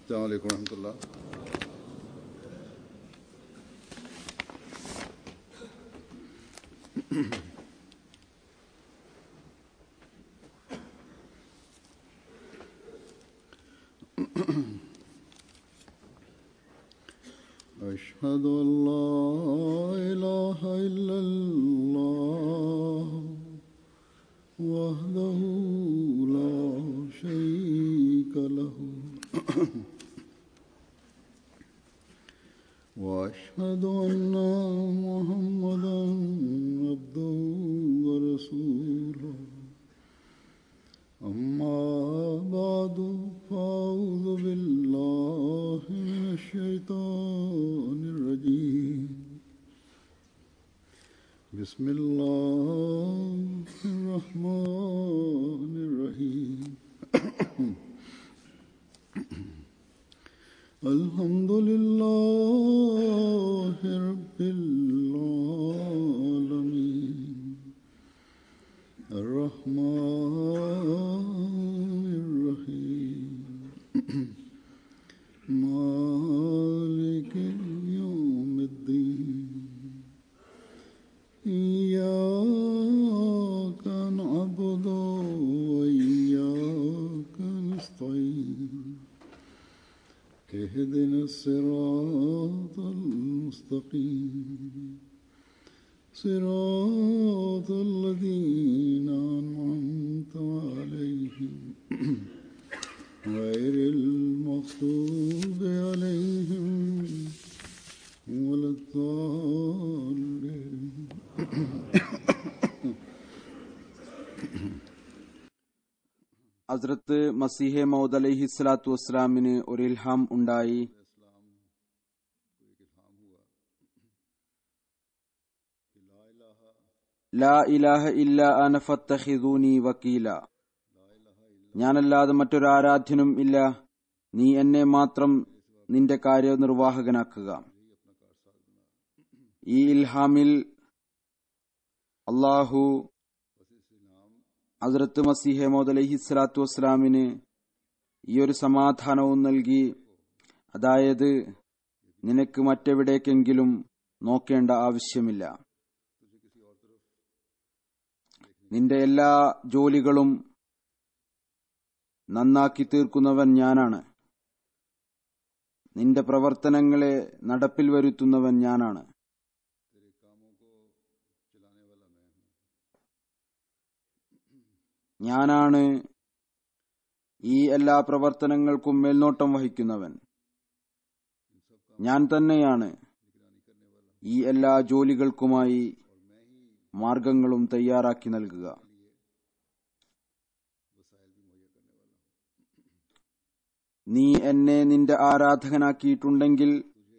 السلام عليكم ورحمة الله أشهد أن لا إله إلا الله وحده لا شريك له وأشهد أن محمدا عبده ورسوله أما بعد فأعوذ بالله من الشيطان الرجيم بسم الله الرحمن الرحيم الحمد لله رب العالمين الرحمن الرحيم مالك يوم الدين إياك نعبد وإياك نستعين اهدنا الصراط المستقيم صراط الذين أنعمت عليهم غير المغضوب عليهم ولا الضالين ഹസ്രത്ത് മസീഹെ മൗദ് അലൈഹി സ്വലാത്തു വസ്സലാമിന് ഒരു ഇൽഹാം ഉണ്ടായി ലാ ഇലാഹ ഇല്ല അന ഫത്തഖിദൂനി വക്കീല ഞാനല്ലാതെ മറ്റൊരാരാധ്യനും ഇല്ല നീ എന്നെ മാത്രം നിന്റെ കാര്യനിർവാഹകനാക്കുക ഈ ഇൽഹാമിൽ അള്ളാഹു ഹസ്രത്ത് മസീഹെ മോദ് അലഹി സ്വലാത്തു വസ്സലാമിന് ഈ ഒരു സമാധാനവും നൽകി അതായത് നിനക്ക് മറ്റെവിടേക്കെങ്കിലും നോക്കേണ്ട ആവശ്യമില്ല നിന്റെ എല്ലാ ജോലികളും നന്നാക്കി തീർക്കുന്നവൻ ഞാനാണ് നിന്റെ പ്രവർത്തനങ്ങളെ നടപ്പിൽ വരുത്തുന്നവൻ ഞാനാണ് ഞാനാണ് ഈ എല്ലാ പ്രവർത്തനങ്ങൾക്കും മേൽനോട്ടം വഹിക്കുന്നവൻ ഞാൻ തന്നെയാണ് ഈ എല്ലാ ജോലികൾക്കുമായി മാർഗങ്ങളും തയ്യാറാക്കി നൽകുക നീ എന്നെ നിന്റെ ആരാധകനാക്കിയിട്ടുണ്ടെങ്കിൽ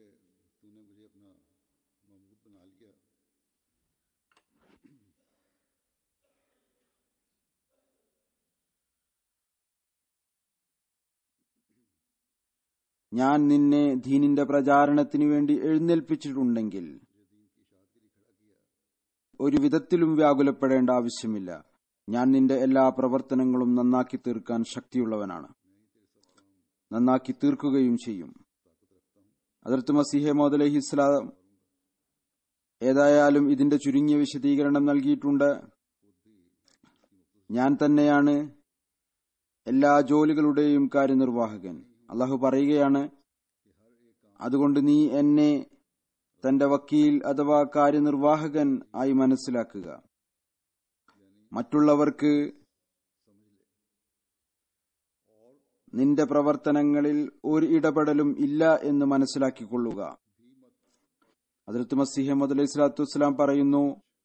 ഞാൻ നിന്നെ ദീനിന്റെ പ്രചാരണത്തിനു വേണ്ടി എഴുന്നേൽപ്പിച്ചിട്ടുണ്ടെങ്കിൽ ഒരു വിധത്തിലും വ്യാകുലപ്പെടേണ്ട ആവശ്യമില്ല ഞാൻ നിന്റെ എല്ലാ പ്രവർത്തനങ്ങളും നന്നാക്കി തീർക്കാൻ ശക്തിയുള്ളവനാണ് നന്നാക്കി തീർക്കുകയും ചെയ്യും അതിർത്ത് മസീഹെ മോദ് അലഹി ഇസ്ലാം ഏതായാലും ഇതിന്റെ ചുരുങ്ങിയ വിശദീകരണം നൽകിയിട്ടുണ്ട് ഞാൻ തന്നെയാണ് എല്ലാ ജോലികളുടെയും കാര്യനിർവാഹകൻ അള്ളാഹു പറയുകയാണ് അതുകൊണ്ട് നീ എന്നെ തന്റെ വക്കീൽ അഥവാ കാര്യനിർവാഹകൻ ആയി മനസ്സിലാക്കുക മറ്റുള്ളവർക്ക് നിന്റെ പ്രവർത്തനങ്ങളിൽ ഒരു ഇടപെടലും ഇല്ല എന്ന് മനസ്സിലാക്കിക്കൊള്ളുക അതിർത്ത് മസിഹ അലൈഹി സ്വലാത്തു വസ്സലാം പറയുന്നു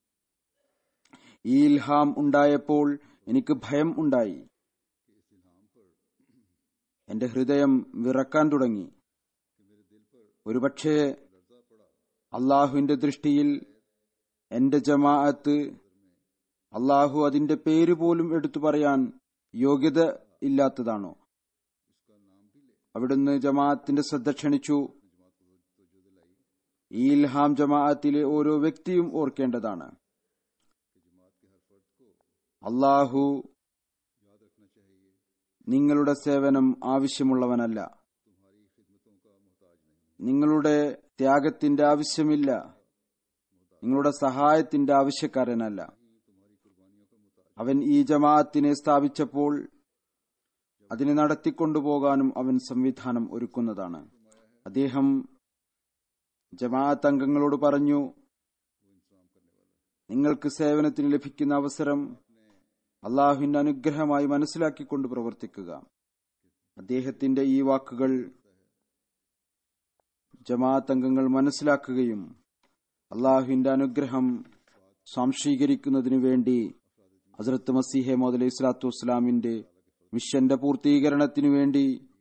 ഈ ഇൽഹാം ഉണ്ടായപ്പോൾ എനിക്ക് ഭയം ഉണ്ടായി എന്റെ ഹൃദയം വിറക്കാൻ തുടങ്ങി ഒരുപക്ഷെ അള്ളാഹുവിന്റെ ദൃഷ്ടിയിൽ എന്റെ ജമാഅത്ത് അള്ളാഹു അതിന്റെ പേര് പോലും എടുത്തു പറയാൻ യോഗ്യത ഇല്ലാത്തതാണോ അവിടുന്ന് ജമാഅത്തിന്റെ ശ്രദ്ധ ക്ഷണിച്ചു ഈ ഇൽഹാം ജമാഅത്തിലെ ഓരോ വ്യക്തിയും ഓർക്കേണ്ടതാണ് അള്ളാഹു നിങ്ങളുടെ സേവനം ആവശ്യമുള്ളവനല്ല നിങ്ങളുടെ ത്യാഗത്തിന്റെ ആവശ്യമില്ല നിങ്ങളുടെ സഹായത്തിന്റെ ആവശ്യക്കാരനല്ല അവൻ ഈ ജമാഅത്തിനെ സ്ഥാപിച്ചപ്പോൾ അതിനെ നടത്തിക്കൊണ്ടുപോകാനും അവൻ സംവിധാനം ഒരുക്കുന്നതാണ് അദ്ദേഹം ജമാഅത്ത് അംഗങ്ങളോട് പറഞ്ഞു നിങ്ങൾക്ക് സേവനത്തിന് ലഭിക്കുന്ന അവസരം അള്ളാഹുവിന്റെ അനുഗ്രഹമായി മനസ്സിലാക്കിക്കൊണ്ട് പ്രവർത്തിക്കുക അദ്ദേഹത്തിന്റെ ഈ വാക്കുകൾ ജമാഅത്ത് അംഗങ്ങൾ മനസ്സിലാക്കുകയും അള്ളാഹുവിന്റെ അനുഗ്രഹം സ്വാംശീകരിക്കുന്നതിനു വേണ്ടി ഹസരത്ത് മസീഹെ മോദ് അലൈഹി സ്വലാത്തു വസ്സലാമിന്റെ മിഷന്റെ പൂർത്തീകരണത്തിനു വേണ്ടി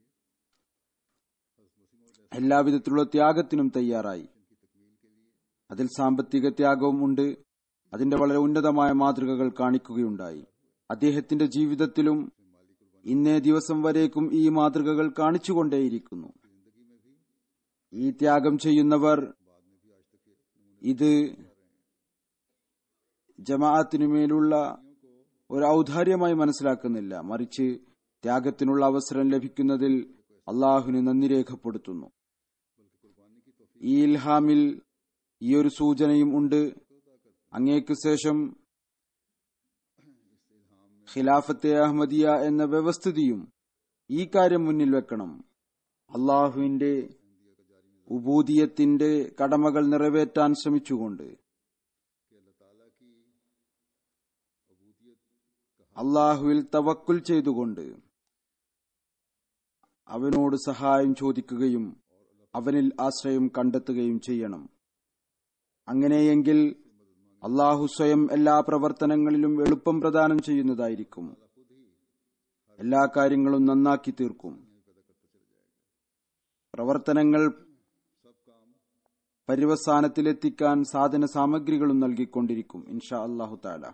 എല്ലാവിധത്തിലുള്ള ത്യാഗത്തിനും തയ്യാറായി അതിൽ സാമ്പത്തിക ത്യാഗവും ഉണ്ട് അതിന്റെ വളരെ ഉന്നതമായ മാതൃകകൾ കാണിക്കുകയുണ്ടായി അദ്ദേഹത്തിന്റെ ജീവിതത്തിലും ഇന്നേ ദിവസം വരേക്കും ഈ മാതൃകകൾ കാണിച്ചുകൊണ്ടേയിരിക്കുന്നു ഈ ത്യാഗം ചെയ്യുന്നവർ ഇത് ജമാഅത്തിനുമേലുള്ള ഒരു ഔദാര്യമായി മനസ്സിലാക്കുന്നില്ല മറിച്ച് ത്യാഗത്തിനുള്ള അവസരം ലഭിക്കുന്നതിൽ അള്ളാഹുവിന് നന്ദി രേഖപ്പെടുത്തുന്നു ഈ ഇൽഹാമിൽ ഈ ഒരു സൂചനയും ഉണ്ട് അങ്ങേക്ക് ശേഷം ഖിലാഫത്തെ അഹമ്മദിയ എന്ന വ്യവസ്ഥിതിയും ഈ കാര്യം മുന്നിൽ വെക്കണം അള്ളാഹുവിന്റെ ഉബൂദിയത്തിന്റെ കടമകൾ നിറവേറ്റാൻ ശ്രമിച്ചുകൊണ്ട് അള്ളാഹുവിൽ തവക്കുൽ ചെയ്തുകൊണ്ട് അവനോട് സഹായം ചോദിക്കുകയും അവനിൽ ആശ്രയം കണ്ടെത്തുകയും ചെയ്യണം അങ്ങനെയെങ്കിൽ അള്ളാഹു സ്വയം എല്ലാ പ്രവർത്തനങ്ങളിലും എളുപ്പം പ്രദാനം ചെയ്യുന്നതായിരിക്കും എല്ലാ കാര്യങ്ങളും നന്നാക്കി തീർക്കും പ്രവർത്തനങ്ങൾ പര്യവസാനത്തിലെത്തിക്കാൻ സാധന സാമഗ്രികളും നൽകിക്കൊണ്ടിരിക്കും ഇൻഷാ അള്ളാഹു താല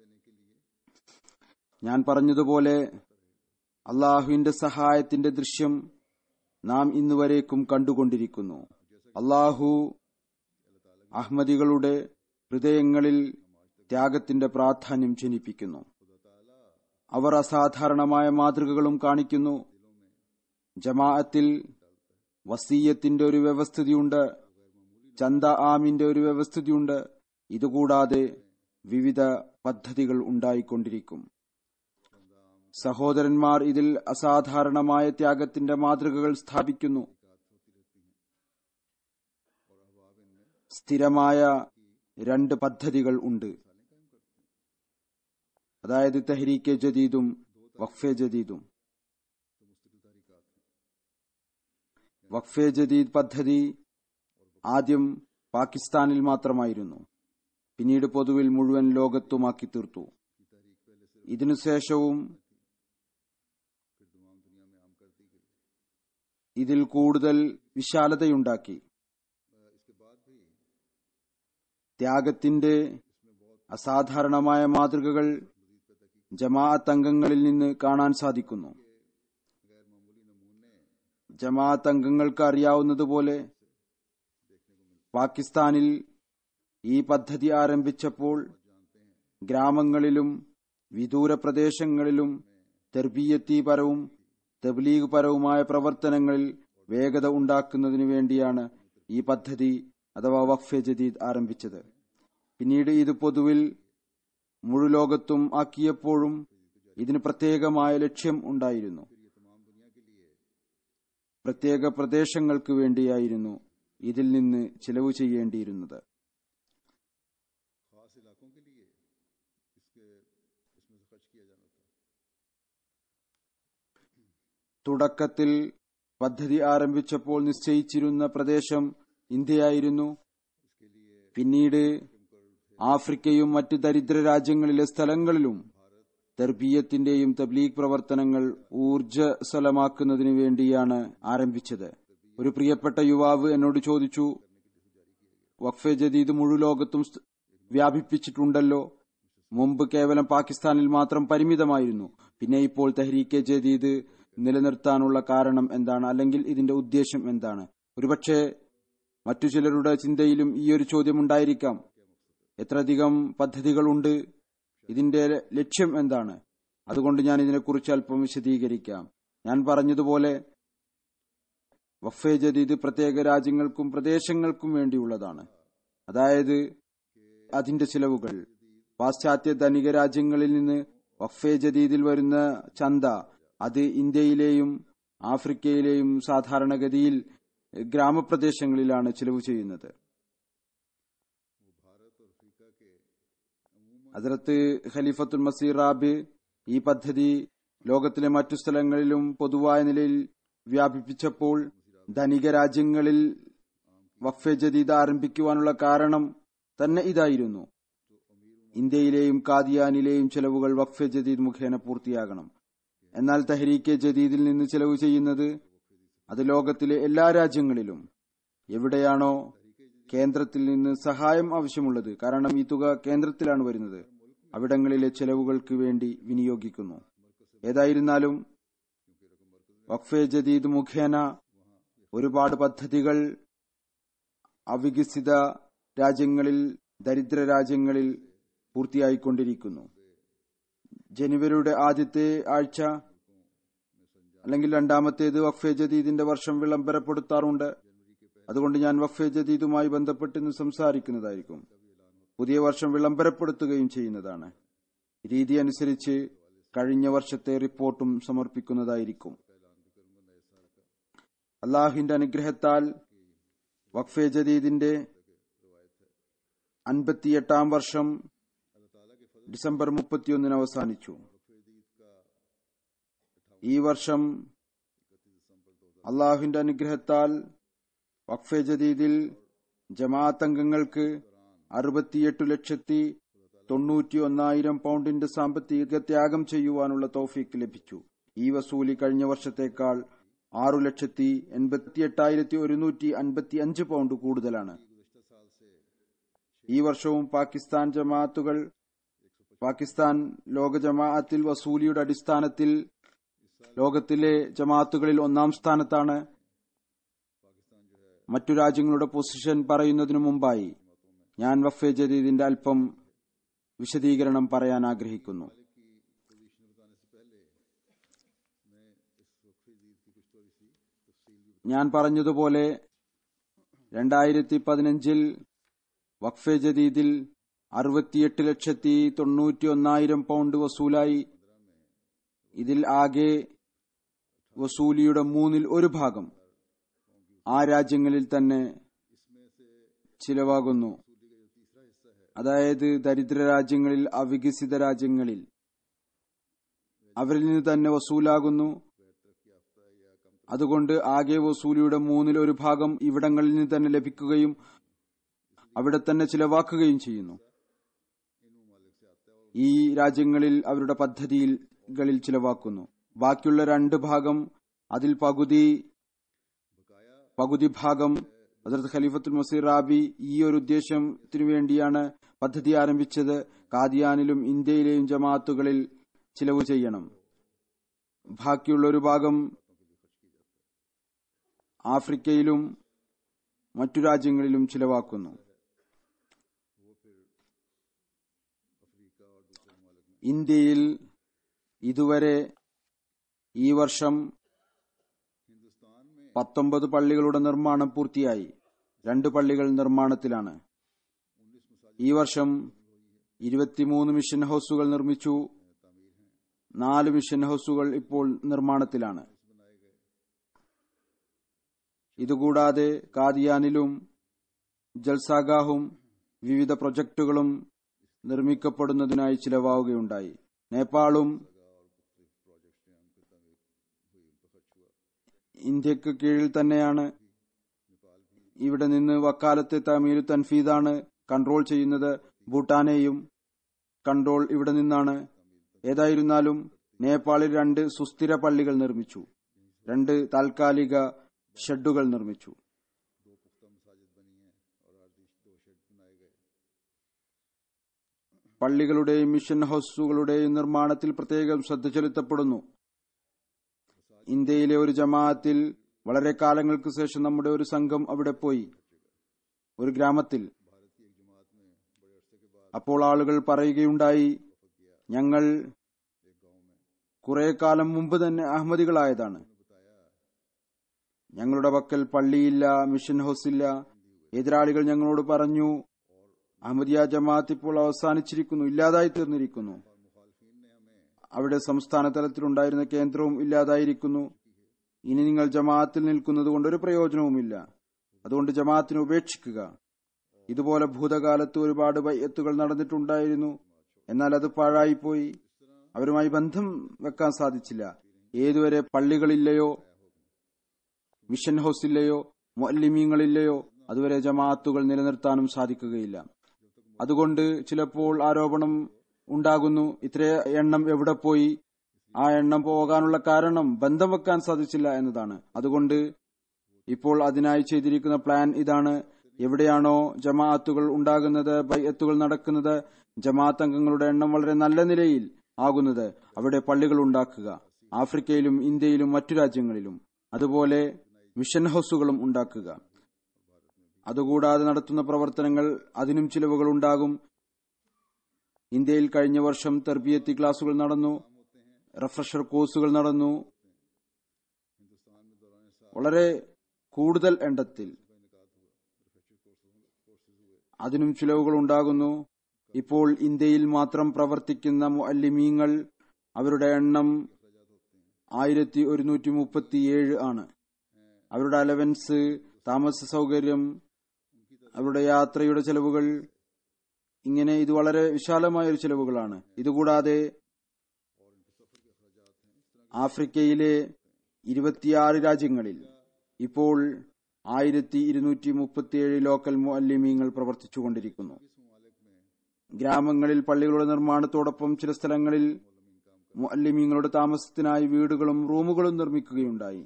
ഞാൻ പറഞ്ഞതുപോലെ അള്ളാഹുവിന്റെ സഹായത്തിന്റെ ദൃശ്യം നാം ഇന്നുവരേക്കും കണ്ടുകൊണ്ടിരിക്കുന്നു അള്ളാഹു അഹമ്മദികളുടെ ഹൃദയങ്ങളിൽ ത്യാഗത്തിന്റെ പ്രാധാന്യം ജനിപ്പിക്കുന്നു അവർ അസാധാരണമായ മാതൃകകളും കാണിക്കുന്നു ജമാഅത്തിൽ വസീയത്തിന്റെ ഒരു വ്യവസ്ഥിതിയുണ്ട് ചന്ത ആമിന്റെ ഒരു വ്യവസ്ഥിതിയുണ്ട് ഇതുകൂടാതെ വിവിധ പദ്ധതികൾ ഉണ്ടായിക്കൊണ്ടിരിക്കും സഹോദരന്മാർ ഇതിൽ അസാധാരണമായ ത്യാഗത്തിന്റെ മാതൃകകൾ സ്ഥാപിക്കുന്നു സ്ഥിരമായ രണ്ട് പദ്ധതികൾ ഉണ്ട് അതായത് തെഹരീക്കെ ജദീദും വഖഫെ ജദീദും വഖഫെ ജദീദ് പദ്ധതി ആദ്യം പാകിസ്ഥാനിൽ മാത്രമായിരുന്നു പിന്നീട് പൊതുവിൽ മുഴുവൻ ലോകത്തുമാക്കി തീർത്തു ഇതിനുശേഷവും ഇതിൽ കൂടുതൽ വിശാലതയുണ്ടാക്കി ത്യാഗത്തിന്റെ അസാധാരണമായ മാതൃകകൾ ജമാഅത്ത് അംഗങ്ങളിൽ നിന്ന് കാണാൻ സാധിക്കുന്നു ജമാഅത്ത് അംഗങ്ങൾക്ക് അറിയാവുന്നതുപോലെ പാകിസ്ഥാനിൽ ഈ പദ്ധതി ആരംഭിച്ചപ്പോൾ ഗ്രാമങ്ങളിലും വിദൂര പ്രദേശങ്ങളിലും തെർബീയത്തിപരവും തബ്ലീഗ് പരവുമായ പ്രവർത്തനങ്ങളിൽ വേഗത ഉണ്ടാക്കുന്നതിനു വേണ്ടിയാണ് ഈ പദ്ധതി അഥവാ വഖഫെ ജദീദ് ആരംഭിച്ചത് പിന്നീട് ഇത് പൊതുവിൽ മുഴുലോകത്തും ആക്കിയപ്പോഴും ഇതിന് പ്രത്യേകമായ ലക്ഷ്യം ഉണ്ടായിരുന്നു പ്രത്യേക പ്രദേശങ്ങൾക്ക് വേണ്ടിയായിരുന്നു ഇതിൽ നിന്ന് ചിലവ് ചെയ്യേണ്ടിയിരുന്നത് തുടക്കത്തിൽ പദ്ധതി ആരംഭിച്ചപ്പോൾ നിശ്ചയിച്ചിരുന്ന പ്രദേശം ഇന്ത്യയായിരുന്നു പിന്നീട് ആഫ്രിക്കയും മറ്റ് ദരിദ്ര രാജ്യങ്ങളിലെ സ്ഥലങ്ങളിലും തെർബീയത്തിന്റെയും തബ്ലീഗ് പ്രവർത്തനങ്ങൾ ഊർജ്ജസ്വലമാക്കുന്നതിനു വേണ്ടിയാണ് ആരംഭിച്ചത് ഒരു പ്രിയപ്പെട്ട യുവാവ് എന്നോട് ചോദിച്ചു വഖഫെ ജദീദ് മുഴുലോകത്തും വ്യാപിപ്പിച്ചിട്ടുണ്ടല്ലോ മുമ്പ് കേവലം പാകിസ്ഥാനിൽ മാത്രം പരിമിതമായിരുന്നു പിന്നെ ഇപ്പോൾ തെഹ്രീക്കെ ജദീദ് നിലനിർത്താനുള്ള കാരണം എന്താണ് അല്ലെങ്കിൽ ഇതിന്റെ ഉദ്ദേശം എന്താണ് ഒരുപക്ഷെ മറ്റു ചിലരുടെ ചിന്തയിലും ഈ ഒരു ചോദ്യം ഉണ്ടായിരിക്കാം എത്രയധികം പദ്ധതികളുണ്ട് ഇതിന്റെ ലക്ഷ്യം എന്താണ് അതുകൊണ്ട് ഞാൻ ഇതിനെക്കുറിച്ച് അല്പം വിശദീകരിക്കാം ഞാൻ പറഞ്ഞതുപോലെ വഫേ ജദീദ് പ്രത്യേക രാജ്യങ്ങൾക്കും പ്രദേശങ്ങൾക്കും വേണ്ടിയുള്ളതാണ് അതായത് അതിന്റെ ചിലവുകൾ പാശ്ചാത്യ ധനിക രാജ്യങ്ങളിൽ നിന്ന് വഫേ ജദീദിൽ വരുന്ന ചന്ത അത് ഇന്ത്യയിലെയും ആഫ്രിക്കയിലെയും സാധാരണഗതിയിൽ ഗ്രാമപ്രദേശങ്ങളിലാണ് ചിലവ് ചെയ്യുന്നത് അതിർത്ത് ഖലീഫത്തുൽ മസീർ റാബ് ഈ പദ്ധതി ലോകത്തിലെ മറ്റു സ്ഥലങ്ങളിലും പൊതുവായ നിലയിൽ വ്യാപിപ്പിച്ചപ്പോൾ ധനിക രാജ്യങ്ങളിൽ വഫെ ജദീദ് ആരംഭിക്കുവാനുള്ള കാരണം തന്നെ ഇതായിരുന്നു ഇന്ത്യയിലെയും കാദിയാനിലെയും ചെലവുകൾ വഖഫെ ജദീദ് മുഖേന പൂർത്തിയാകണം എന്നാൽ തെഹരീക്കെ ജദീദിൽ നിന്ന് ചെലവ് ചെയ്യുന്നത് അത് ലോകത്തിലെ എല്ലാ രാജ്യങ്ങളിലും എവിടെയാണോ കേന്ദ്രത്തിൽ നിന്ന് സഹായം ആവശ്യമുള്ളത് കാരണം ഈ തുക കേന്ദ്രത്തിലാണ് വരുന്നത് അവിടങ്ങളിലെ ചെലവുകൾക്ക് വേണ്ടി വിനിയോഗിക്കുന്നു ഏതായിരുന്നാലും വഖഫെ ജദീദ് മുഖേന ഒരുപാട് പദ്ധതികൾ അവികസിത രാജ്യങ്ങളിൽ ദരിദ്ര രാജ്യങ്ങളിൽ പൂർത്തിയായിക്കൊണ്ടിരിക്കുന്നു ജനുവരിയുടെ ആദ്യത്തെ ആഴ്ച അല്ലെങ്കിൽ രണ്ടാമത്തേത് വഖഫെ ജദീദിന്റെ വർഷം വിളംബരപ്പെടുത്താറുണ്ട് അതുകൊണ്ട് ഞാൻ വഖഫെ ജദീദുമായി ബന്ധപ്പെട്ട് ഇന്ന് സംസാരിക്കുന്നതായിരിക്കും പുതിയ വർഷം വിളംബരപ്പെടുത്തുകയും ചെയ്യുന്നതാണ് രീതി അനുസരിച്ച് കഴിഞ്ഞ വർഷത്തെ റിപ്പോർട്ടും സമർപ്പിക്കുന്നതായിരിക്കും അള്ളാഹുവിന്റെ അനുഗ്രഹത്താൽ വഖഫെ ജദീദിന്റെ അൻപത്തിയെട്ടാം വർഷം ഡിസംബർ മുപ്പത്തിയൊന്നിന് അവസാനിച്ചു ഈ വർഷം അള്ളാഹുവിന്റെ അനുഗ്രഹത്താൽ വഖഫെ ജദീദിൽ ജമാഅത്ത് അംഗങ്ങൾക്ക് അറുപത്തിയെട്ട് ലക്ഷത്തി തൊണ്ണൂറ്റി ഒന്നായിരം പൗണ്ടിന്റെ സാമ്പത്തിക ത്യാഗം ചെയ്യുവാനുള്ള തോഫീക്ക് ലഭിച്ചു ഈ വസൂലി കഴിഞ്ഞ വർഷത്തേക്കാൾ ആറു ലക്ഷത്തി എൺപത്തി എട്ടായിരത്തി ഒരുന്നൂറ്റി അൻപത്തി അഞ്ച് പൗണ്ട് കൂടുതലാണ് ഈ വർഷവും പാകിസ്ഥാൻ ജമാഅത്തുകൾ പാകിസ്ഥാൻ ലോക ജമാഅത്തിൽ വസൂലിയുടെ അടിസ്ഥാനത്തിൽ ലോകത്തിലെ ജമാഅത്തുകളിൽ ഒന്നാം സ്ഥാനത്താണ് മറ്റു രാജ്യങ്ങളുടെ പൊസിഷൻ പറയുന്നതിനു മുമ്പായി ഞാൻ വഫെ ജദീദിന്റെ അല്പം വിശദീകരണം പറയാൻ ആഗ്രഹിക്കുന്നു ഞാൻ പറഞ്ഞതുപോലെ രണ്ടായിരത്തി പതിനഞ്ചിൽ വഖഫെ ജദീദിൽ അറുപത്തിയെട്ട് ലക്ഷത്തി തൊണ്ണൂറ്റി ഒന്നായിരം പൗണ്ട് വസൂലായി ഇതിൽ ആകെ വസൂലിയുടെ മൂന്നിൽ ഒരു ഭാഗം ആ രാജ്യങ്ങളിൽ തന്നെ ചിലവാകുന്നു അതായത് ദരിദ്ര രാജ്യങ്ങളിൽ അവികസിത രാജ്യങ്ങളിൽ അവരിൽ നിന്ന് തന്നെ വസൂലാകുന്നു അതുകൊണ്ട് ആകെ വസൂലിയുടെ മൂന്നിൽ ഒരു ഭാഗം ഇവിടങ്ങളിൽ നിന്ന് തന്നെ ലഭിക്കുകയും അവിടെ തന്നെ ചിലവാക്കുകയും ചെയ്യുന്നു ഈ രാജ്യങ്ങളിൽ അവരുടെ പദ്ധതികളിൽ ചിലവാക്കുന്നു ബാക്കിയുള്ള രണ്ട് ഭാഗം അതിൽ പകുതി പകുതി ഭാഗം ഹസരത്ത് ഖലീഫത്തുൽ മസീർ റാബി ഈ ഒരു ഉദ്ദേശത്തിനു വേണ്ടിയാണ് പദ്ധതി ആരംഭിച്ചത് കാദിയാനിലും ഇന്ത്യയിലെയും ജമാഅത്തുകളിൽ ചിലവ് ചെയ്യണം ബാക്കിയുള്ള ഒരു ഭാഗം ആഫ്രിക്കയിലും മറ്റു രാജ്യങ്ങളിലും ചിലവാക്കുന്നു ഇന്ത്യയിൽ ഇതുവരെ ഈ വർഷം പത്തൊമ്പത് പള്ളികളുടെ നിർമ്മാണം പൂർത്തിയായി രണ്ട് പള്ളികൾ നിർമ്മാണത്തിലാണ് ഈ വർഷം ഇരുപത്തിമൂന്ന് മിഷൻ ഹൌസുകൾ നിർമ്മിച്ചു നാല് മിഷൻ ഹൌസുകൾ ഇപ്പോൾ നിർമ്മാണത്തിലാണ് ഇതുകൂടാതെ കാദിയാനിലും ജൽസാഗാഹും വിവിധ പ്രൊജക്ടുകളും നിർമ്മിക്കപ്പെടുന്നതിനായി ചിലവാവുകയുണ്ടായി നേപ്പാളും ഇന്ത്യക്ക് കീഴിൽ തന്നെയാണ് ഇവിടെ നിന്ന് വക്കാലത്തെ തമീലു തൻഫീദാണ് കൺട്രോൾ ചെയ്യുന്നത് ഭൂട്ടാനെയും കൺട്രോൾ ഇവിടെ നിന്നാണ് ഏതായിരുന്നാലും നേപ്പാളിൽ രണ്ട് സുസ്ഥിര പള്ളികൾ നിർമ്മിച്ചു രണ്ട് താൽക്കാലിക ഷെഡുകൾ നിർമ്മിച്ചു പള്ളികളുടെയും മിഷൻ ഹൌസുകളുടെയും നിർമ്മാണത്തിൽ പ്രത്യേകം ശ്രദ്ധ ചെലുത്തപ്പെടുന്നു ഇന്ത്യയിലെ ഒരു ജമാഅത്തിൽ വളരെ കാലങ്ങൾക്ക് ശേഷം നമ്മുടെ ഒരു സംഘം അവിടെ പോയി ഒരു ഗ്രാമത്തിൽ അപ്പോൾ ആളുകൾ പറയുകയുണ്ടായി ഞങ്ങൾ കുറെ കാലം മുമ്പ് തന്നെ അഹമ്മദികളായതാണ് ഞങ്ങളുടെ പക്കൽ പള്ളിയില്ല മിഷൻ ഹൗസ് ഇല്ല എതിരാളികൾ ഞങ്ങളോട് പറഞ്ഞു അഹമ്മദിയ ജമാഅത്ത് ഇപ്പോൾ അവസാനിച്ചിരിക്കുന്നു ഇല്ലാതായി തീർന്നിരിക്കുന്നു അവിടെ സംസ്ഥാന തലത്തിലുണ്ടായിരുന്ന കേന്ദ്രവും ഇല്ലാതായിരിക്കുന്നു ഇനി നിങ്ങൾ ജമാഅത്തിൽ നിൽക്കുന്നത് കൊണ്ട് ഒരു പ്രയോജനവുമില്ല അതുകൊണ്ട് ജമാഅത്തിനെ ഉപേക്ഷിക്കുക ഇതുപോലെ ഭൂതകാലത്ത് ഒരുപാട് ബയ്യത്തുകൾ നടന്നിട്ടുണ്ടായിരുന്നു എന്നാൽ അത് പാഴായിപ്പോയി അവരുമായി ബന്ധം വെക്കാൻ സാധിച്ചില്ല ഏതുവരെ പള്ളികളില്ലയോ മിഷൻ ഹൗസ് ഇല്ലയോ മൊല്ലിമീങ്ങളില്ലയോ അതുവരെ ജമാഅത്തുകൾ നിലനിർത്താനും സാധിക്കുകയില്ല അതുകൊണ്ട് ചിലപ്പോൾ ആരോപണം ഉണ്ടാകുന്നു ഇത്ര എണ്ണം എവിടെ പോയി ആ എണ്ണം പോകാനുള്ള കാരണം ബന്ധം വെക്കാൻ സാധിച്ചില്ല എന്നതാണ് അതുകൊണ്ട് ഇപ്പോൾ അതിനായി ചെയ്തിരിക്കുന്ന പ്ലാൻ ഇതാണ് എവിടെയാണോ ജമാഅത്തുകൾ ഉണ്ടാകുന്നത് ബയ്യത്തുകൾ നടക്കുന്നത് ജമാഅത്ത് അംഗങ്ങളുടെ എണ്ണം വളരെ നല്ല നിലയിൽ ആകുന്നത് അവിടെ പള്ളികൾ ഉണ്ടാക്കുക ആഫ്രിക്കയിലും ഇന്ത്യയിലും മറ്റു രാജ്യങ്ങളിലും അതുപോലെ മിഷൻ ഹൗസുകളും ഉണ്ടാക്കുക അതുകൂടാതെ നടത്തുന്ന പ്രവർത്തനങ്ങൾ അതിനും ചിലവുകൾ ഉണ്ടാകും ഇന്ത്യയിൽ കഴിഞ്ഞ വർഷം തെർബിയത്തി ക്ലാസുകൾ നടന്നു റിഫ്രഷർ കോഴ്സുകൾ നടന്നു വളരെ കൂടുതൽ എണ്ണത്തിൽ അതിനും ചിലവുകൾ ഉണ്ടാകുന്നു ഇപ്പോൾ ഇന്ത്യയിൽ മാത്രം പ്രവർത്തിക്കുന്ന മുഅല്ലിമീങ്ങൾ അവരുടെ എണ്ണം ആയിരത്തി ഒരുന്നൂറ്റി മുപ്പത്തിയേഴ് ആണ് അവരുടെ അലവൻസ് താമസ സൗകര്യം അവരുടെ യാത്രയുടെ ചെലവുകൾ ഇങ്ങനെ ഇത് വളരെ വിശാലമായ ഒരു ചെലവുകളാണ് ഇതുകൂടാതെ ആഫ്രിക്കയിലെ ഇരുപത്തിയാറ് രാജ്യങ്ങളിൽ ഇപ്പോൾ ആയിരത്തി ഇരുന്നൂറ്റി മുപ്പത്തിയേഴ് ലോക്കൽ മുഅല്ലിമീങ്ങൾ പ്രവർത്തിച്ചുകൊണ്ടിരിക്കുന്നു ഗ്രാമങ്ങളിൽ പള്ളികളുടെ നിർമ്മാണത്തോടൊപ്പം ചില സ്ഥലങ്ങളിൽ മുഅല്ലിമീങ്ങളുടെ താമസത്തിനായി വീടുകളും റൂമുകളും നിർമ്മിക്കുകയുണ്ടായി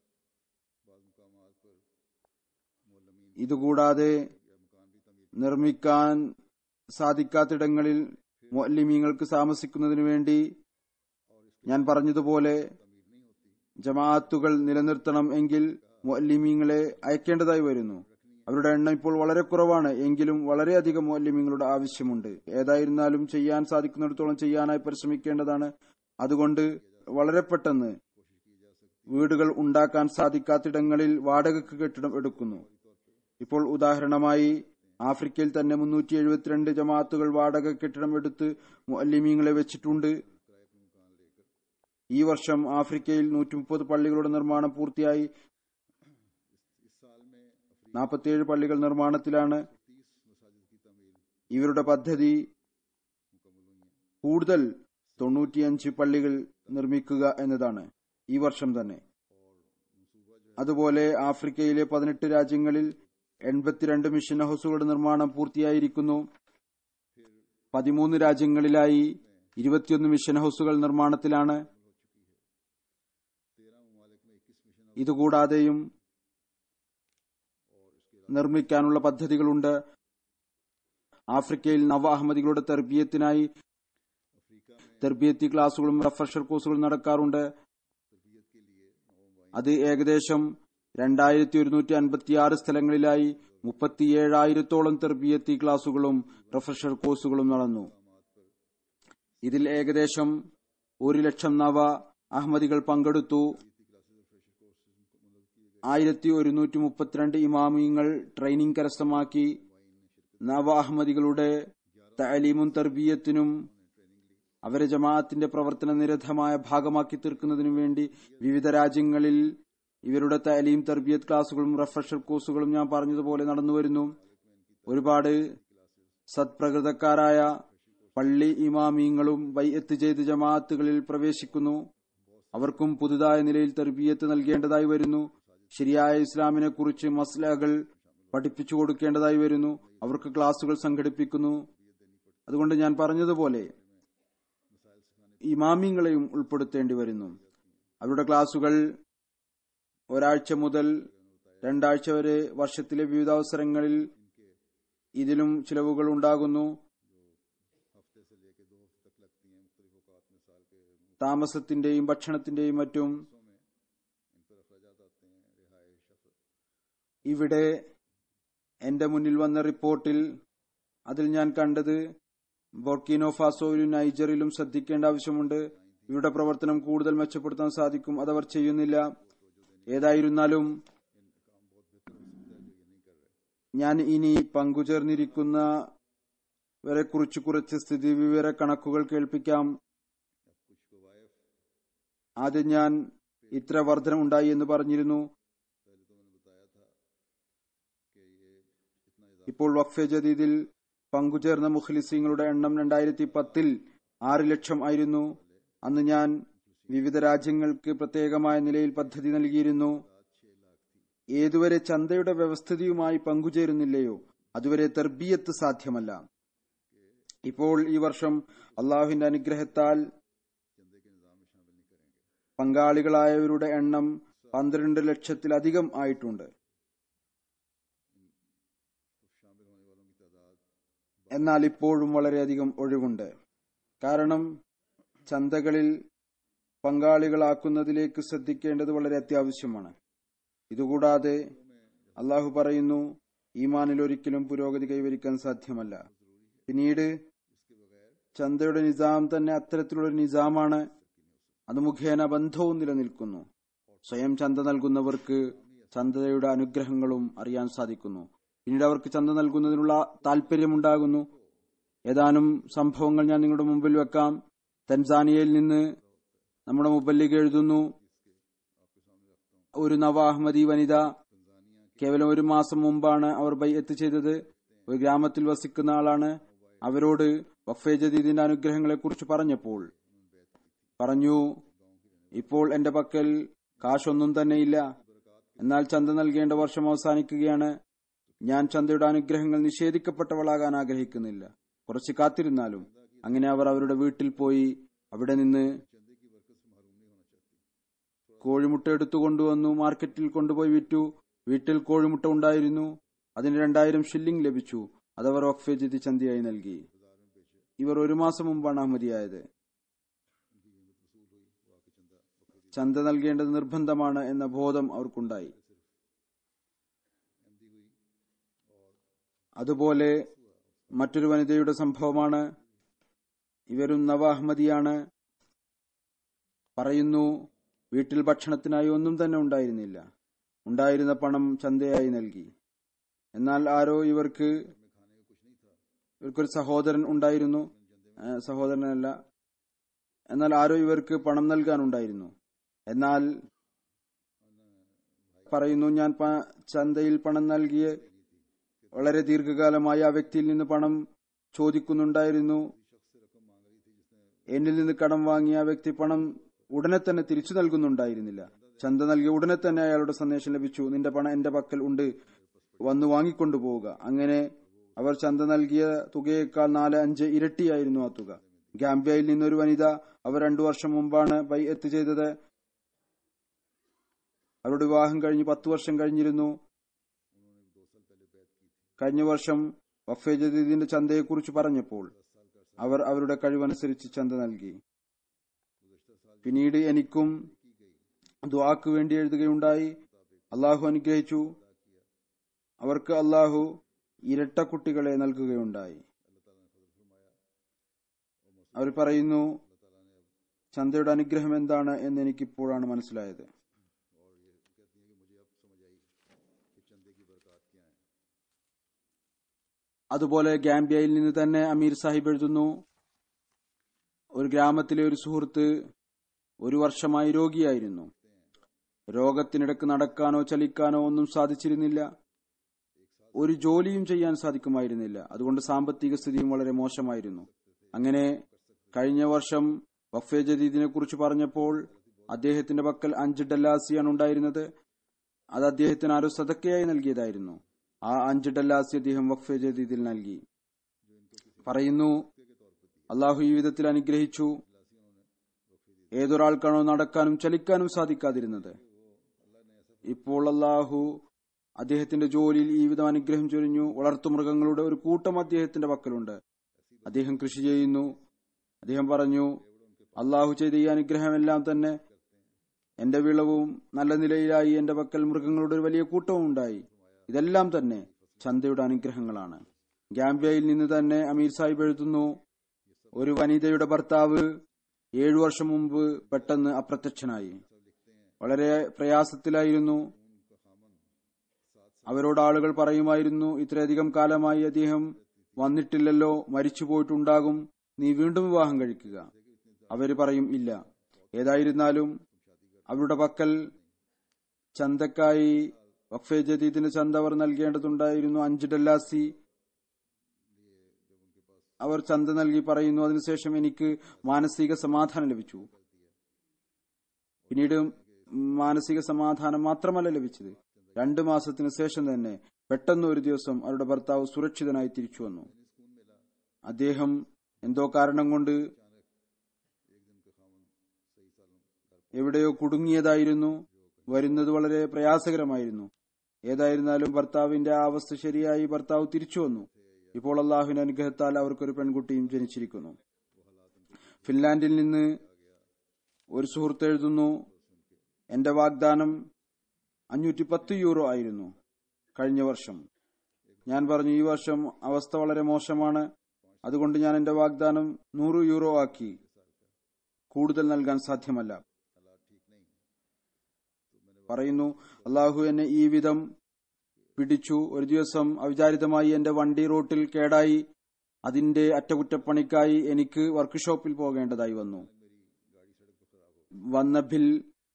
ഇതുകൂടാതെ നിർമ്മിക്കാൻ സാധിക്കാത്തിടങ്ങളിൽ മുഅല്ലിമീങ്ങൾക്ക് താമസിക്കുന്നതിനു വേണ്ടി ഞാൻ പറഞ്ഞതുപോലെ ജമാഅത്തുകൾ നിലനിർത്തണം എങ്കിൽ മുഅല്ലിമീങ്ങളെ അയക്കേണ്ടതായി വരുന്നു അവരുടെ എണ്ണം ഇപ്പോൾ വളരെ കുറവാണ് എങ്കിലും വളരെയധികം മുഅല്ലിമീങ്ങളുടെ ആവശ്യമുണ്ട് ഏതായിരുന്നാലും ചെയ്യാൻ സാധിക്കുന്നിടത്തോളം ചെയ്യാനായി പരിശ്രമിക്കേണ്ടതാണ് അതുകൊണ്ട് വളരെ പെട്ടെന്ന് വീടുകൾ ഉണ്ടാക്കാൻ സാധിക്കാത്തിടങ്ങളിൽ വാടകയ്ക്ക് കെട്ടിടം എടുക്കുന്നു ഇപ്പോൾ ഉദാഹരണമായി ആഫ്രിക്കയിൽ തന്നെ മുന്നൂറ്റി എഴുപത്തിരണ്ട് ജമാഅത്തുകൾ വാടക കെട്ടിടം എടുത്ത് മുഅല്ലിമീങ്ങളെ വെച്ചിട്ടുണ്ട് ഈ വർഷം ആഫ്രിക്കയിൽ നൂറ്റി മുപ്പത് പള്ളികളുടെ നിർമ്മാണം പൂർത്തിയായി നാൽപ്പത്തിയേഴ് പള്ളികൾ നിർമ്മാണത്തിലാണ് ഇവരുടെ പദ്ധതി കൂടുതൽ തൊണ്ണൂറ്റിയഞ്ച് പള്ളികൾ നിർമ്മിക്കുക എന്നതാണ് ഈ വർഷം തന്നെ അതുപോലെ ആഫ്രിക്കയിലെ പതിനെട്ട് രാജ്യങ്ങളിൽ എൺപത്തിരണ്ട് മിഷൻ ഹൗസുകളുടെ നിർമ്മാണം പൂർത്തിയായിരിക്കുന്നു പതിമൂന്ന് രാജ്യങ്ങളിലായി ഇരുപത്തിയൊന്ന് മിഷൻ ഹൗസുകൾ നിർമ്മാണത്തിലാണ് ഇതുകൂടാതെയും നിർമ്മിക്കാനുള്ള പദ്ധതികളുണ്ട് ആഫ്രിക്കയിൽ നവ അഹമ്മദികളുടെ തെർബിയത്തിനായി തെർബിയത്തി ക്ലാസുകളും റഫ്രഷർ കോഴ്സുകളും നടക്കാറുണ്ട് അത് ഏകദേശം രണ്ടായിരത്തി ഒരുന്നൂറ്റി അൻപത്തിയാറ് സ്ഥലങ്ങളിലായി മുപ്പത്തിയേഴായിരത്തോളം തെർബിയത്തി ക്ലാസുകളും റഫ്രഷർ കോഴ്സുകളും നടന്നു ഇതിൽ ഏകദേശം ഒരു ലക്ഷം നവ അഹമ്മദികൾ പങ്കെടുത്തു ആയിരത്തി ഒരുന്നൂറ്റി മുപ്പത്തിരണ്ട് ഇമാമിയങ്ങൾ ട്രെയിനിങ് കരസ്ഥമാക്കി നവ അഹമ്മദികളുടെ തലീമും തർബീയത്തിനും അവരെ ജമാഅത്തിന്റെ പ്രവർത്തന നിരതമായ ഭാഗമാക്കി തീർക്കുന്നതിനും വേണ്ടി വിവിധ രാജ്യങ്ങളിൽ ഇവരുടെ തലീം തർബിയത്ത് ക്ലാസുകളും റഫ്രഷർ കോഴ്സുകളും ഞാൻ പറഞ്ഞതുപോലെ നടന്നുവരുന്നു ഒരുപാട് സത്പ്രകൃതക്കാരായ പള്ളി ഇമാമിയങ്ങളും വൈഎത്ത് ചെയ്ത് ജമാഅത്തുകളിൽ പ്രവേശിക്കുന്നു അവർക്കും പുതുതായ നിലയിൽ തർബീയത്ത് നൽകേണ്ടതായി വരുന്നു ശരിയായ ഇസ്ലാമിനെ കുറിച്ച് മസ്ലകൾ പഠിപ്പിച്ചു കൊടുക്കേണ്ടതായി വരുന്നു അവർക്ക് ക്ലാസുകൾ സംഘടിപ്പിക്കുന്നു അതുകൊണ്ട് ഞാൻ പറഞ്ഞതുപോലെ ഇമാമിങ്ങളെയും ഉൾപ്പെടുത്തേണ്ടി വരുന്നു അവരുടെ ക്ലാസുകൾ ഒരാഴ്ച മുതൽ രണ്ടാഴ്ച വരെ വർഷത്തിലെ വിവിധ അവസരങ്ങളിൽ ഇതിലും ചിലവുകൾ ഉണ്ടാകുന്നു താമസത്തിന്റെയും ഭക്ഷണത്തിന്റെയും മറ്റും ഇവിടെ എന്റെ മുന്നിൽ വന്ന റിപ്പോർട്ടിൽ അതിൽ ഞാൻ കണ്ടത് ബോർക്കിനോ ഫാസോയിലും നൈജറിലും ശ്രദ്ധിക്കേണ്ട ആവശ്യമുണ്ട് ഇവരുടെ പ്രവർത്തനം കൂടുതൽ മെച്ചപ്പെടുത്താൻ സാധിക്കും അതവർ ചെയ്യുന്നില്ല ഏതായിരുന്നാലും ഞാൻ ഇനി പങ്കുചേർന്നിരിക്കുന്നവരെ കുറിച്ച് കുറച്ച് സ്ഥിതി വിവര കണക്കുകൾ കേൾപ്പിക്കാം ആദ്യം ഞാൻ ഇത്ര വർധനം ഉണ്ടായി എന്ന് പറഞ്ഞിരുന്നു ഇപ്പോൾ വഖഫെ ജദീദിൽ പങ്കുചേർന്ന മുഖ്ലിസീങ്ങളുടെ എണ്ണം രണ്ടായിരത്തി പത്തിൽ ആറ് ലക്ഷം ആയിരുന്നു അന്ന് ഞാൻ വിവിധ രാജ്യങ്ങൾക്ക് പ്രത്യേകമായ നിലയിൽ പദ്ധതി നൽകിയിരുന്നു ഏതുവരെ ചന്തയുടെ വ്യവസ്ഥിതിയുമായി പങ്കുചേരുന്നില്ലയോ അതുവരെ തെർബിയത്ത് സാധ്യമല്ല ഇപ്പോൾ ഈ വർഷം അള്ളാഹുവിന്റെ അനുഗ്രഹത്താൽ പങ്കാളികളായവരുടെ എണ്ണം പന്ത്രണ്ട് ലക്ഷത്തിലധികം ആയിട്ടുണ്ട് എന്നാൽ ഇപ്പോഴും വളരെയധികം ഒഴിവുണ്ട് കാരണം ചന്തകളിൽ പങ്കാളികളാക്കുന്നതിലേക്ക് ശ്രദ്ധിക്കേണ്ടത് വളരെ അത്യാവശ്യമാണ് ഇതുകൂടാതെ അള്ളാഹു പറയുന്നു ഈമാനിൽ ഒരിക്കലും പുരോഗതി കൈവരിക്കാൻ സാധ്യമല്ല പിന്നീട് ചന്തയുടെ നിസാം തന്നെ അത്തരത്തിലുള്ള നിസാമാണ് അത് മുഖേന ബന്ധവും നിലനിൽക്കുന്നു സ്വയം ചന്ത നൽകുന്നവർക്ക് ചന്തയുടെ അനുഗ്രഹങ്ങളും അറിയാൻ സാധിക്കുന്നു പിന്നീട് അവർക്ക് ചന്ത നൽകുന്നതിനുള്ള താല്പര്യമുണ്ടാകുന്നു ഏതാനും സംഭവങ്ങൾ ഞാൻ നിങ്ങളുടെ മുമ്പിൽ വെക്കാം തൻസാനിയയിൽ നിന്ന് നമ്മുടെ മുബല്ലിഗ് എഴുതുന്നു ഒരു നവ അഹമ്മദി വനിത കേവലം ഒരു മാസം മുമ്പാണ് അവർ ബൈഅത്ത് ചെയ്തത് ഒരു ഗ്രാമത്തിൽ വസിക്കുന്ന ആളാണ് അവരോട് വഫേ ജദീദിന്റെ അനുഗ്രഹങ്ങളെ കുറിച്ച് പറഞ്ഞപ്പോൾ പറഞ്ഞു ഇപ്പോൾ എന്റെ പക്കൽ കാശൊന്നും തന്നെയില്ല എന്നാൽ ചന്ത നൽകേണ്ട വർഷം അവസാനിക്കുകയാണ് ഞാൻ ചന്തയുടെ അനുഗ്രഹങ്ങൾ നിഷേധിക്കപ്പെട്ടവളാകാൻ ആഗ്രഹിക്കുന്നില്ല കുറച്ച് കാത്തിരുന്നാലും അങ്ങനെ അവർ അവരുടെ വീട്ടിൽ പോയി അവിടെ നിന്ന് കോഴിമുട്ട എടുത്തു കൊണ്ടുവന്നു മാർക്കറ്റിൽ കൊണ്ടുപോയി വിറ്റു വീട്ടിൽ കോഴിമുട്ട ഉണ്ടായിരുന്നു അതിന് രണ്ടായിരം ഷില്ലിംഗ് ലഭിച്ചു അതവർ വഖഫെ ജിതി ചന്തയായി നൽകി ഇവർ ഒരു മാസം മുമ്പാണ് അഹമ്മദിയായത് ചന്ത നൽകേണ്ടത് നിർബന്ധമാണ് എന്ന ബോധം അവർക്കുണ്ടായി അതുപോലെ മറ്റൊരു വനിതയുടെ സംഭവമാണ് ഇവരും നവ അഹമ്മദിയാണ് പറയുന്നു വീട്ടിൽ ഭക്ഷണത്തിനായി ഒന്നും തന്നെ ഉണ്ടായിരുന്നില്ല ഉണ്ടായിരുന്ന പണം ചന്തയായി നൽകി എന്നാൽ ആരോ ഇവർക്ക് ഇവർക്കൊരു സഹോദരൻ ഉണ്ടായിരുന്നു ആ, സഹോദരനല്ല എന്നാൽ ആരോ ഇവർക്ക് പണം നൽകാനുണ്ടായിരുന്നു എന്നാൽ പറയുന്നു ഞാൻ പ- ചന്തയിൽ പണം നൽകിയ വളരെ ദീർഘകാലമായി ആ വ്യക്തിയിൽ നിന്ന് പണം ചോദിക്കുന്നുണ്ടായിരുന്നു എന്നിൽ നിന്ന് കടം വാങ്ങിയ ആ വ്യക്തി പണം ഉടനെ തന്നെ തിരിച്ചു നൽകുന്നുണ്ടായിരുന്നില്ല ചന്ത നൽകിയ ഉടനെ തന്നെ അയാളുടെ സന്ദേശം ലഭിച്ചു നിന്റെ പണം എന്റെ പക്കൽ ഉണ്ട് വന്നു വാങ്ങിക്കൊണ്ടു പോവുക അങ്ങനെ അവർ ചന്ത നൽകിയ തുകയേക്കാൾ നാല് അഞ്ച് ഇരട്ടിയായിരുന്നു ആ തുക ഗാംബിയയിൽ നിന്നൊരു വനിത അവർ രണ്ടു വർഷം മുമ്പാണ് ബൈ എത്ത് ചെയ്തത് അവരുടെ വിവാഹം കഴിഞ്ഞ് പത്തു വർഷം കഴിഞ്ഞിരുന്നു കഴിഞ്ഞ വർഷം വഫേ ജദീദിന്റെ ചന്തയെക്കുറിച്ച് പറഞ്ഞപ്പോൾ അവർ അവരുടെ കഴിവനുസരിച്ച് ചന്ത നൽകി പിന്നീട് എനിക്കും ദ്വാക്ക് വേണ്ടി എഴുതുകയുണ്ടായി അള്ളാഹു അനുഗ്രഹിച്ചു അവർക്ക് അള്ളാഹു ഇരട്ട കുട്ടികളെ നൽകുകയുണ്ടായി അവർ പറയുന്നു ചന്തയുടെ അനുഗ്രഹം എന്താണ് എന്ന് എനിക്കിപ്പോഴാണ് മനസ്സിലായത് അതുപോലെ ഗാംബിയയിൽ നിന്ന് തന്നെ അമീർ സാഹിബ് എഴുതുന്നു ഒരു ഗ്രാമത്തിലെ ഒരു സുഹൃത്ത് ഒരു വർഷമായി രോഗിയായിരുന്നു രോഗത്തിനിടക്ക് നടക്കാനോ ചലിക്കാനോ ഒന്നും സാധിച്ചിരുന്നില്ല ഒരു ജോലിയും ചെയ്യാൻ സാധിക്കുമായിരുന്നില്ല അതുകൊണ്ട് സാമ്പത്തിക സ്ഥിതിയും വളരെ മോശമായിരുന്നു അങ്ങനെ കഴിഞ്ഞ വർഷം വഫേ ജദീദിനെ കുറിച്ച് പറഞ്ഞപ്പോൾ അദ്ദേഹത്തിന്റെ പക്കൽ അഞ്ച് ഡല്ലാസിയാണ് ഉണ്ടായിരുന്നത് അത് അദ്ദേഹത്തിന് ആരോ സതക്കയായി നൽകിയതായിരുന്നു ആ അഞ്ച് ഡല്ലാസി അദ്ദേഹം വഖഫെ ജദീദിൽ നൽകി പറയുന്നു അള്ളാഹു ഈ വിധത്തിൽ അനുഗ്രഹിച്ചു ഏതൊരാൾക്കാണോ നടക്കാനും ചലിക്കാനും സാധിക്കാതിരുന്നത് ഇപ്പോൾ അള്ളാഹു അദ്ദേഹത്തിന്റെ ജോലിയിൽ ഈ വിധം അനുഗ്രഹം ചൊരിഞ്ഞു വളർത്തുമൃഗങ്ങളുടെ ഒരു കൂട്ടം അദ്ദേഹത്തിന്റെ പക്കലുണ്ട് അദ്ദേഹം കൃഷി ചെയ്യുന്നു അദ്ദേഹം പറഞ്ഞു അള്ളാഹു ചെയ്ത ഈ അനുഗ്രഹമെല്ലാം തന്നെ എന്റെ വിളവും നല്ല നിലയിലായി എന്റെ പക്കൽ മൃഗങ്ങളുടെ ഒരു വലിയ കൂട്ടവും ഉണ്ടായി ഇതെല്ലാം തന്നെ ചന്തയുടെ അനുഗ്രഹങ്ങളാണ് ഗാംബിയയിൽ നിന്ന് തന്നെ അമീർ സാഹിബ് എഴുതുന്നു ഒരു വനിതയുടെ ഭർത്താവ് ഏഴു വർഷം മുമ്പ് പെട്ടെന്ന് അപ്രത്യക്ഷനായി വളരെ പ്രയാസത്തിലായിരുന്നു അവരോട് ആളുകൾ പറയുമായിരുന്നു ഇത്രയധികം കാലമായി അദ്ദേഹം വന്നിട്ടില്ലല്ലോ മരിച്ചു പോയിട്ടുണ്ടാകും നീ വീണ്ടും വിവാഹം കഴിക്കുക അവര് പറയും ഇല്ല ഏതായിരുന്നാലും അവരുടെ പക്കൽ ചന്തക്കായി വഖഫെ ജദീദിന് ചന്ത അവർ നൽകേണ്ടതുണ്ടായിരുന്നു അഞ്ച് ഡല്ലാസി അവർ ചന്ത നൽകി പറയുന്നു അതിനുശേഷം എനിക്ക് മാനസിക സമാധാനം ലഭിച്ചു പിന്നീട് മാനസിക സമാധാനം മാത്രമല്ല ലഭിച്ചത് രണ്ടു മാസത്തിന് ശേഷം തന്നെ പെട്ടെന്ന് ഒരു ദിവസം അവരുടെ ഭർത്താവ് സുരക്ഷിതനായി തിരിച്ചു വന്നു അദ്ദേഹം എന്തോ കാരണം കൊണ്ട് എവിടെയോ കുടുങ്ങിയതായിരുന്നു വരുന്നത് വളരെ പ്രയാസകരമായിരുന്നു ഏതായിരുന്നാലും ഭർത്താവിന്റെ ആ അവസ്ഥ ശരിയായി ഭർത്താവ് തിരിച്ചു വന്നു ഇപ്പോൾ അള്ളാഹുവിന്റെ അനുഗ്രഹത്താൽ അവർക്കൊരു പെൺകുട്ടിയും ജനിച്ചിരിക്കുന്നു ഫിൻലാൻഡിൽ നിന്ന് ഒരു സുഹൃത്ത് എഴുതുന്നു എന്റെ വാഗ്ദാനം അഞ്ഞൂറ്റി പത്ത് യൂറോ ആയിരുന്നു കഴിഞ്ഞ വർഷം ഞാൻ പറഞ്ഞു ഈ വർഷം അവസ്ഥ വളരെ മോശമാണ് അതുകൊണ്ട് ഞാൻ എന്റെ വാഗ്ദാനം നൂറ് യൂറോ ആക്കി കൂടുതൽ നൽകാൻ സാധ്യമല്ല പറയുന്നു അള്ളാഹു എന്നെ ഈ വിധം പിടിച്ചു ഒരു ദിവസം അവിചാരിതമായി എന്റെ വണ്ടി റോട്ടിൽ കേടായി അതിന്റെ അറ്റകുറ്റപ്പണിക്കായി എനിക്ക് വർക്ക്ഷോപ്പിൽ പോകേണ്ടതായി വന്നു വന്ന ബിൽ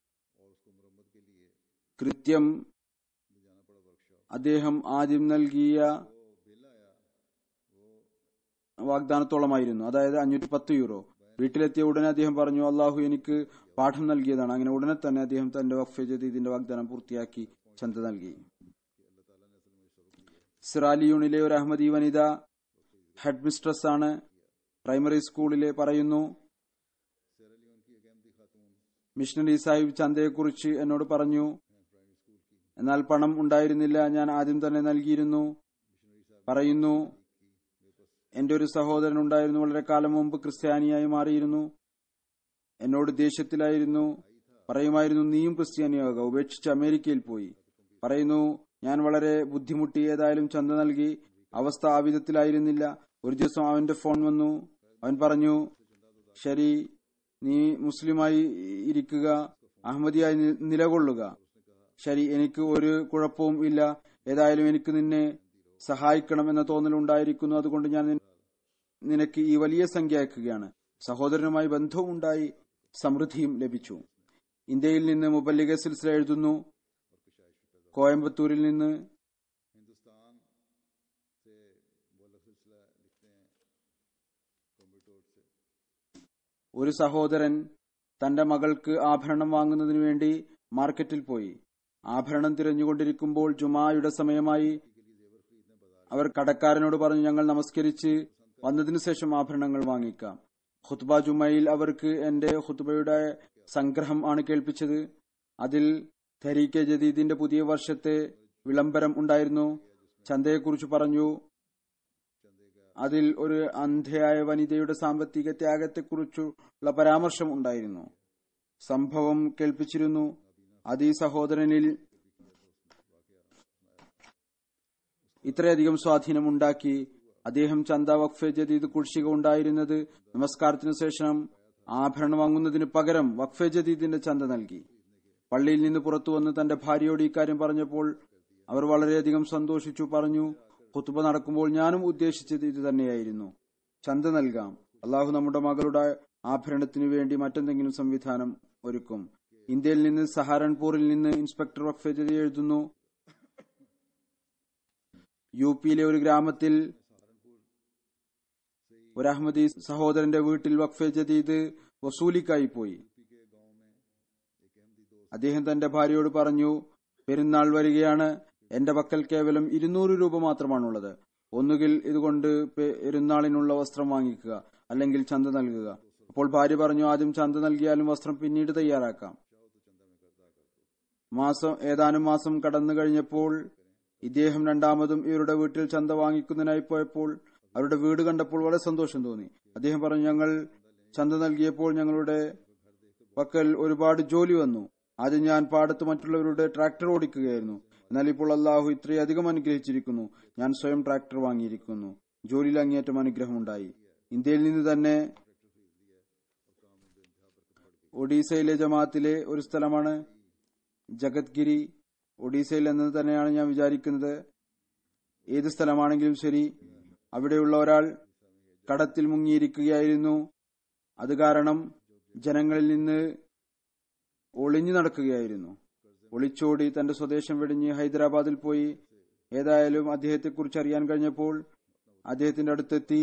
കൃത്യം അദ്ദേഹം ആദ്യം നൽകിയ വാഗ്ദാനത്തോളമായിരുന്നു അതായത് അഞ്ഞൂറ്റി പത്ത് യൂറോ വീട്ടിലെത്തിയ ഉടനെ അദ്ദേഹം പറഞ്ഞു അള്ളാഹു എനിക്ക് പാഠം നൽകിയതാണ് അങ്ങനെ ഉടനെ തന്നെ അദ്ദേഹം തന്റെ വഖഫ് ജദീദിന്റെ വാഗ്ദാനം പൂർത്തിയാക്കി ചന്ത നൽകി സിറാലിയൂണിലെ ഒരു അഹമ്മദി വനിത ഹെഡ് മിസ്ട്രസ് ആണ് പ്രൈമറി സ്കൂളിലെ പറയുന്നു മിഷണറി സാഹിബ് ചന്തയെക്കുറിച്ച് എന്നോട് പറഞ്ഞു എന്നാൽ പണം ഉണ്ടായിരുന്നില്ല ഞാൻ ആദ്യം തന്നെ നൽകിയിരുന്നു പറയുന്നു എന്റെ ഒരു സഹോദരൻ ഉണ്ടായിരുന്നു വളരെ കാലം മുമ്പ് ക്രിസ്ത്യാനിയായി മാറിയിരുന്നു എന്നോട് ദേഷ്യത്തിലായിരുന്നു പറയുമായിരുന്നു നീയും ക്രിസ്ത്യാനിയാകുക ഉപേക്ഷിച്ച് അമേരിക്കയിൽ പോയി പറയുന്നു ഞാൻ വളരെ ബുദ്ധിമുട്ടി ഏതായാലും ചന്ത നൽകി അവസ്ഥ ആ വിധത്തിലായിരുന്നില്ല ഒരു ദിവസം അവന്റെ ഫോൺ വന്നു അവൻ പറഞ്ഞു ശരി നീ മുസ്ലിമായി ഇരിക്കുക അഹമ്മദിയായി നി- നിലകൊള്ളുക ശരി എനിക്ക് ഒരു കുഴപ്പവും ഇല്ല ഏതായാലും എനിക്ക് നിന്നെ സഹായിക്കണം എന്ന തോന്നലുണ്ടായിരിക്കുന്നു അതുകൊണ്ട് ഞാൻ നിൻ- നിനക്ക് ഈ വലിയ സംഖ്യ അയക്കുകയാണ് സഹോദരനുമായി ബന്ധവും ഉണ്ടായി സമൃദ്ധിയും ലഭിച്ചു ഇന്ത്യയിൽ നിന്ന് മുബല്ലിഗ സിൽസില എഴുതുന്നു കോയമ്പത്തൂരിൽ നിന്ന് ഒരു സഹോദരൻ തന്റെ മകൾക്ക് ആഭരണം വാങ്ങുന്നതിനു വേണ്ടി മാർക്കറ്റിൽ പോയി ആഭരണം തിരഞ്ഞുകൊണ്ടിരിക്കുമ്പോൾ ജുമായുടെ സമയമായി അവർ കടക്കാരനോട് പറഞ്ഞു ഞങ്ങൾ നമസ്കരിച്ച് വന്നതിനു ശേഷം ആഭരണങ്ങൾ വാങ്ങിക്കാം ഖുത്ബ ജുമയിൽ അവർക്ക് എന്റെ ഖുത്ബയുടെ സംഗ്രഹം ആണ് കേൾപ്പിച്ചത് അതിൽ തരീക്കെ ജദീദിന്റെ പുതിയ വർഷത്തെ വിളംബരം ഉണ്ടായിരുന്നു ചന്തയെക്കുറിച്ച് പറഞ്ഞു അതിൽ ഒരു അന്ധയായ വനിതയുടെ സാമ്പത്തിക ത്യാഗത്തെക്കുറിച്ചുള്ള പരാമർശം ഉണ്ടായിരുന്നു സംഭവം കേൾപ്പിച്ചിരുന്നു അത് ഈ സഹോദരനിൽ ഇത്രയധികം സ്വാധീനമുണ്ടാക്കി അദ്ദേഹം ചന്ത വഖഫെ ജദീദ് കുടിശ്ശിക ഉണ്ടായിരുന്നത് നമസ്കാരത്തിനു ശേഷം ആഭരണം വാങ്ങുന്നതിന് പകരം വഖഫെ ജദീദിന്റെ ചന്ത നൽകി പള്ളിയിൽ നിന്ന് പുറത്തു വന്ന് തന്റെ ഭാര്യയോട് ഇക്കാര്യം പറഞ്ഞപ്പോൾ അവർ വളരെയധികം സന്തോഷിച്ചു പറഞ്ഞു കുത്തുബ നടക്കുമ്പോൾ ഞാനും ഉദ്ദേശിച്ചത് ഇത് തന്നെയായിരുന്നു ചന്ത നൽകാം അള്ളാഹു നമ്മുടെ മകളുടെ ആഭരണത്തിനു വേണ്ടി മറ്റെന്തെങ്കിലും സംവിധാനം ഒരുക്കും ഇന്ത്യയിൽ നിന്ന് സഹാരൻപൂരിൽ നിന്ന് ഇൻസ്പെക്ടർ വഖഫെ ജദീദ് എഴുതുന്നു യു പിയിലെ ഒരു ഗ്രാമത്തിൽ ഒരു അഹമ്മദി സഹോദരന്റെ വീട്ടിൽ വഖഫെ ജദീദ് വസൂലിക്കായി പോയി അദ്ദേഹം തന്റെ ഭാര്യയോട് പറഞ്ഞു പെരുന്നാൾ വരികയാണ് എന്റെ പക്കൽ കേവലം ഇരുന്നൂറ് രൂപ മാത്രമാണുള്ളത് ഒന്നുകിൽ ഇതുകൊണ്ട് പെരുന്നാളിനുള്ള വസ്ത്രം വാങ്ങിക്കുക അല്ലെങ്കിൽ ചന്ത നൽകുക അപ്പോൾ ഭാര്യ പറഞ്ഞു ആദ്യം ചന്ത നൽകിയാലും വസ്ത്രം പിന്നീട് തയ്യാറാക്കാം മാസം ഏതാനും മാസം കടന്നു കഴിഞ്ഞപ്പോൾ ഇദ്ദേഹം രണ്ടാമതും ഇവരുടെ വീട്ടിൽ ചന്ത വാങ്ങിക്കുന്നതിനായി പോയപ്പോൾ അവരുടെ വീട് കണ്ടപ്പോൾ വളരെ സന്തോഷം തോന്നി അദ്ദേഹം പറഞ്ഞു ഞങ്ങൾ ചന്ത നൽകിയപ്പോൾ ഞങ്ങളുടെ പക്കൽ ഒരുപാട് ജോലി വന്നു ആദ്യം ഞാൻ പാടത്ത് മറ്റുള്ളവരുടെ ട്രാക്ടർ ഓടിക്കുകയായിരുന്നു എന്നാൽ ഇപ്പോൾ അള്ളാഹു ഇത്രയധികം അനുഗ്രഹിച്ചിരിക്കുന്നു ഞാൻ സ്വയം ട്രാക്ടർ വാങ്ങിയിരിക്കുന്നു ജോലിയിൽ അങ്ങേയറ്റം അനുഗ്രഹമുണ്ടായി ഇന്ത്യയിൽ നിന്ന് തന്നെ ഒഡീസയിലെ ജമാഅത്തിലെ ഒരു സ്ഥലമാണ് ജഗത്ഗിരി ഒഡീസയിൽ എന്ന് തന്നെയാണ് ഞാൻ വിചാരിക്കുന്നത് ഏത് സ്ഥലമാണെങ്കിലും ശരി അവിടെയുള്ള ഒരാൾ കടത്തിൽ മുങ്ങിയിരിക്കുകയായിരുന്നു അത് കാരണം ജനങ്ങളിൽ നിന്ന് ഒളിഞ്ഞു നടക്കുകയായിരുന്നു ഒളിച്ചോടി തന്റെ സ്വദേശം വെടിഞ്ഞ് ഹൈദരാബാദിൽ പോയി ഏതായാലും അദ്ദേഹത്തെക്കുറിച്ച് അറിയാൻ കഴിഞ്ഞപ്പോൾ അദ്ദേഹത്തിന്റെ അടുത്തെത്തി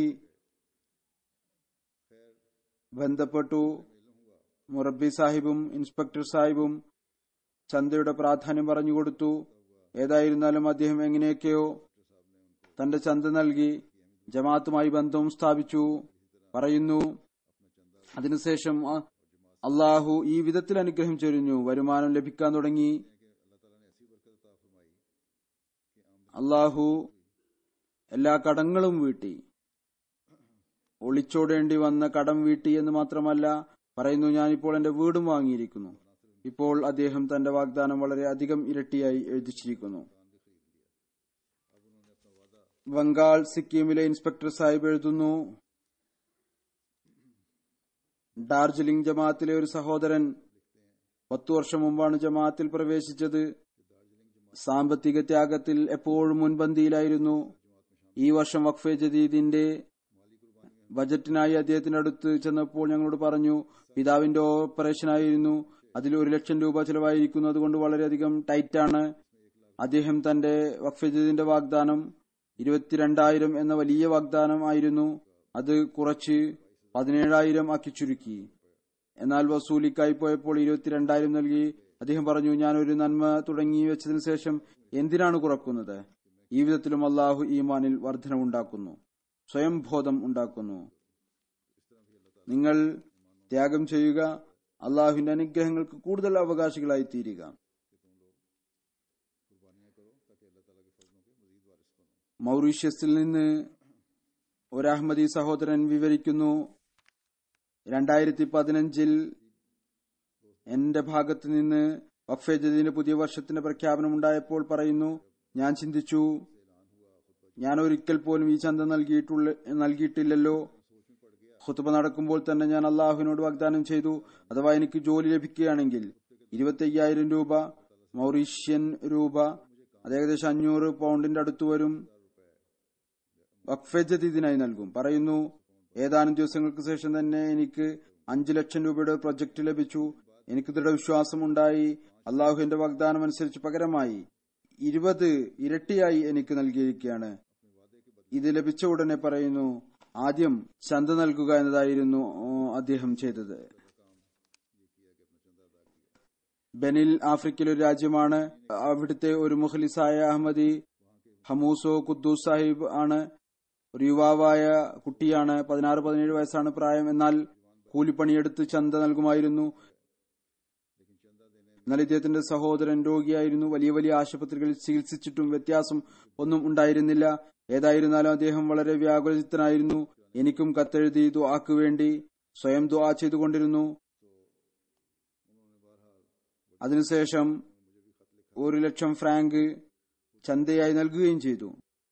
ബന്ധപ്പെട്ടു മുറബി സാഹിബും ഇൻസ്പെക്ടർ സാഹിബും ചന്തയുടെ പ്രാധാന്യം പറഞ്ഞുകൊടുത്തു ഏതായിരുന്നാലും അദ്ദേഹം എങ്ങനെയൊക്കെയോ തന്റെ ചന്ത നൽകി ജമാഅത്തുമായി ബന്ധവും സ്ഥാപിച്ചു പറയുന്നു അതിനുശേഷം അ- അള്ളാഹു ഈ വിധത്തിൽ അനുഗ്രഹം ചൊരിഞ്ഞു വരുമാനം ലഭിക്കാൻ തുടങ്ങി അള്ളാഹു എല്ലാ കടങ്ങളും വീട്ടി ഒളിച്ചോടേണ്ടി വന്ന കടം വീട്ടി എന്ന് മാത്രമല്ല പറയുന്നു ഞാനിപ്പോൾ എന്റെ വീടും വാങ്ങിയിരിക്കുന്നു ഇപ്പോൾ അദ്ദേഹം തന്റെ വാഗ്ദാനം വളരെ അധികം ഇരട്ടിയായി എഴുതിച്ചിരിക്കുന്നു ബംഗാൾ സിക്കിമിലെ ഇൻസ്പെക്ടർ സാഹിബ് എഴുതുന്നു ഡാർജിലിംഗ് ജമാഅത്തിലെ ഒരു സഹോദരൻ പത്തു വർഷം മുമ്പാണ് ജമാഅത്തിൽ പ്രവേശിച്ചത് സാമ്പത്തിക ത്യാഗത്തിൽ എപ്പോഴും മുൻപന്തിയിലായിരുന്നു ഈ വർഷം വഖഫെ ജദീദിന്റെ ബജറ്റിനായി അദ്ദേഹത്തിന്റെ അടുത്ത് ചെന്നപ്പോൾ ഞങ്ങളോട് പറഞ്ഞു പിതാവിന്റെ ഓപ്പറേഷൻ ആയിരുന്നു അതിൽ ഒരു ലക്ഷം രൂപ ചെലവായിരിക്കുന്നു അതുകൊണ്ട് വളരെയധികം ടൈറ്റാണ് അദ്ദേഹം തന്റെ വഖഫെ ജദീദിന്റെ വാഗ്ദാനം ഇരുപത്തിരണ്ടായിരം എന്ന വലിയ വാഗ്ദാനം ആയിരുന്നു അത് കുറച്ച് പതിനേഴായിരം ആക്കി ചുരുക്കി എന്നാൽ വസൂലിക്കായി പോയപ്പോൾ ഇരുപത്തിരണ്ടായിരം നൽകി അദ്ദേഹം പറഞ്ഞു ഞാൻ ഒരു നന്മ തുടങ്ങി വെച്ചതിനു ശേഷം എന്തിനാണ് കുറക്കുന്നത് ഈ വിധത്തിലും അള്ളാഹു ഈമാനിൽ വർധനവുണ്ടാക്കുന്നു സ്വയം ബോധം ഉണ്ടാക്കുന്നു നിങ്ങൾ ത്യാഗം ചെയ്യുക അള്ളാഹുവിന്റെ അനുഗ്രഹങ്ങൾക്ക് കൂടുതൽ അവകാശികളായി തീരുക മൗറീഷ്യസിൽ നിന്ന് ഒരു അഹമ്മദി സഹോദരൻ വിവരിക്കുന്നു രണ്ടായിരത്തി പതിനഞ്ചിൽ എന്റെ ഭാഗത്ത് നിന്ന് വഖഫെ ജദീദിന്റെ പുതിയ വർഷത്തിന്റെ പ്രഖ്യാപനം ഉണ്ടായപ്പോൾ പറയുന്നു ഞാൻ ചിന്തിച്ചു ഞാൻ ഒരിക്കൽ പോലും ഈ ചന്ത നൽകിയിട്ടുള്ള നൽകിയിട്ടില്ലല്ലോ ഖുത്തുബ നടക്കുമ്പോൾ തന്നെ ഞാൻ അള്ളാഹുവിനോട് വാഗ്ദാനം ചെയ്തു അഥവാ എനിക്ക് ജോലി ലഭിക്കുകയാണെങ്കിൽ ഇരുപത്തി അയ്യായിരം രൂപ മൗറീഷ്യൻ രൂപ അത് ഏകദേശം അഞ്ഞൂറ് പൗണ്ടിന്റെ അടുത്ത് വരും വഖഫെ ജദീദിനായി നൽകും പറയുന്നു ഏതാനും ദിവസങ്ങൾക്ക് ശേഷം തന്നെ എനിക്ക് അഞ്ചു ലക്ഷം രൂപയുടെ പ്രൊജക്ട് ലഭിച്ചു എനിക്ക് ദൃഢവിശ്വാസം ഉണ്ടായി അള്ളാഹുവിന്റെ വാഗ്ദാനം അനുസരിച്ച് പകരമായി ഇരുപത് ഇരട്ടിയായി എനിക്ക് നൽകിയിരിക്കുകയാണ് ഇത് ലഭിച്ച ഉടനെ പറയുന്നു ആദ്യം ചന്ത നൽകുക എന്നതായിരുന്നു ഓ, അദ്ദേഹം ചെയ്തത് ബെനിൽ ആഫ്രിക്കയിലെ ഒരു രാജ്യമാണ് അവിടുത്തെ ഒരു മുഖലിസായ അഹമ്മദി ഹമൂസോ ഖുദ്ദൂസ് സാഹിബ് ആണ് ഒരു യുവാവായ കുട്ടിയാണ് പതിനാറ് പതിനേഴ് വയസ്സാണ് പ്രായം എന്നാൽ കൂലിപ്പണിയെടുത്ത് ചന്ത നൽകുമായിരുന്നു എന്നാൽ ഇദ്ദേഹത്തിന്റെ സഹോദരൻ രോഗിയായിരുന്നു വലിയ വലിയ ആശുപത്രികളിൽ ചികിത്സിച്ചിട്ടും വ്യത്യാസം ഒന്നും ഉണ്ടായിരുന്നില്ല ഏതായിരുന്നാലും അദ്ദേഹം വളരെ വ്യാകുലചിത്തനായിരുന്നു എനിക്കും കത്തെഴുതി ദുആക്ക് വേണ്ടി സ്വയം ദുആ ചെയ്തുകൊണ്ടിരുന്നു അതിനുശേഷം ഒരു ലക്ഷം ഫ്രാങ്ക് ചന്തയായി നൽകുകയും ചെയ്തു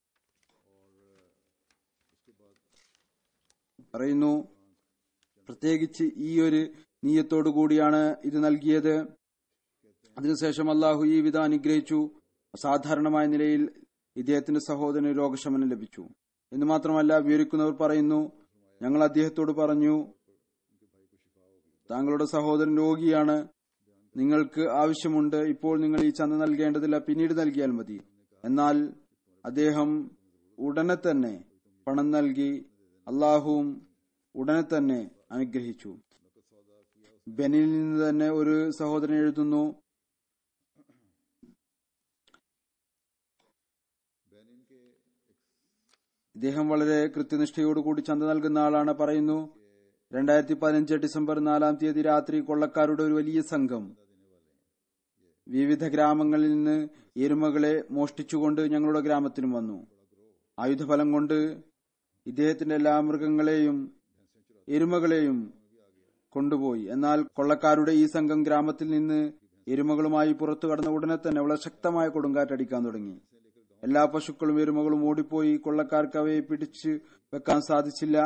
പറയുന്നു പ്രത്യേകിച്ച് ഈ ഒരു നീയത്തോടു കൂടിയാണ് ഇത് നൽകിയത് അതിനുശേഷം അള്ളാഹു ഈ വിധ അനുഗ്രഹിച്ചു അസാധാരണമായ നിലയിൽ ഇദ്ദേഹത്തിന്റെ സഹോദരന് രോഗശമനം ലഭിച്ചു എന്ന് മാത്രമല്ല വിവരിക്കുന്നവർ പറയുന്നു ഞങ്ങൾ അദ്ദേഹത്തോട് പറഞ്ഞു താങ്കളുടെ സഹോദരൻ രോഗിയാണ് നിങ്ങൾക്ക് ആവശ്യമുണ്ട് ഇപ്പോൾ നിങ്ങൾ ഈ ചന്ത നൽകേണ്ടതില്ല പിന്നീട് നൽകിയാൽ മതി എന്നാൽ അദ്ദേഹം ഉടനെ തന്നെ പണം നൽകി അള്ളാഹുവും ഉടനെ തന്നെ അനുഗ്രഹിച്ചു ബെനിൽ നിന്ന് തന്നെ ഒരു സഹോദരൻ എഴുതുന്നു ഇദ്ദേഹം വളരെ കൃത്യനിഷ്ഠയോടുകൂടി ചന്ത നൽകുന്ന ആളാണ് പറയുന്നു രണ്ടായിരത്തി പതിനഞ്ച് ഡിസംബർ നാലാം തീയതി രാത്രി കൊള്ളക്കാരുടെ ഒരു വലിയ സംഘം വിവിധ ഗ്രാമങ്ങളിൽ നിന്ന് എരുമകളെ മോഷ്ടിച്ചുകൊണ്ട് ഞങ്ങളുടെ ഗ്രാമത്തിലും വന്നു ആയുധഫലം കൊണ്ട് ഇദ്ദേഹത്തിന്റെ എല്ലാ മൃഗങ്ങളെയും എരുമകളെയും കൊണ്ടുപോയി എന്നാൽ കൊള്ളക്കാരുടെ ഈ സംഘം ഗ്രാമത്തിൽ നിന്ന് എരുമകളുമായി പുറത്തു കടന്ന ഉടനെ തന്നെ വളരെ ശക്തമായ കൊടുങ്കാറ്റടിക്കാൻ തുടങ്ങി എല്ലാ പശുക്കളും എരുമകളും ഓടിപ്പോയി കൊള്ളക്കാർക്ക് അവയെ പിടിച്ചു വെക്കാൻ സാധിച്ചില്ല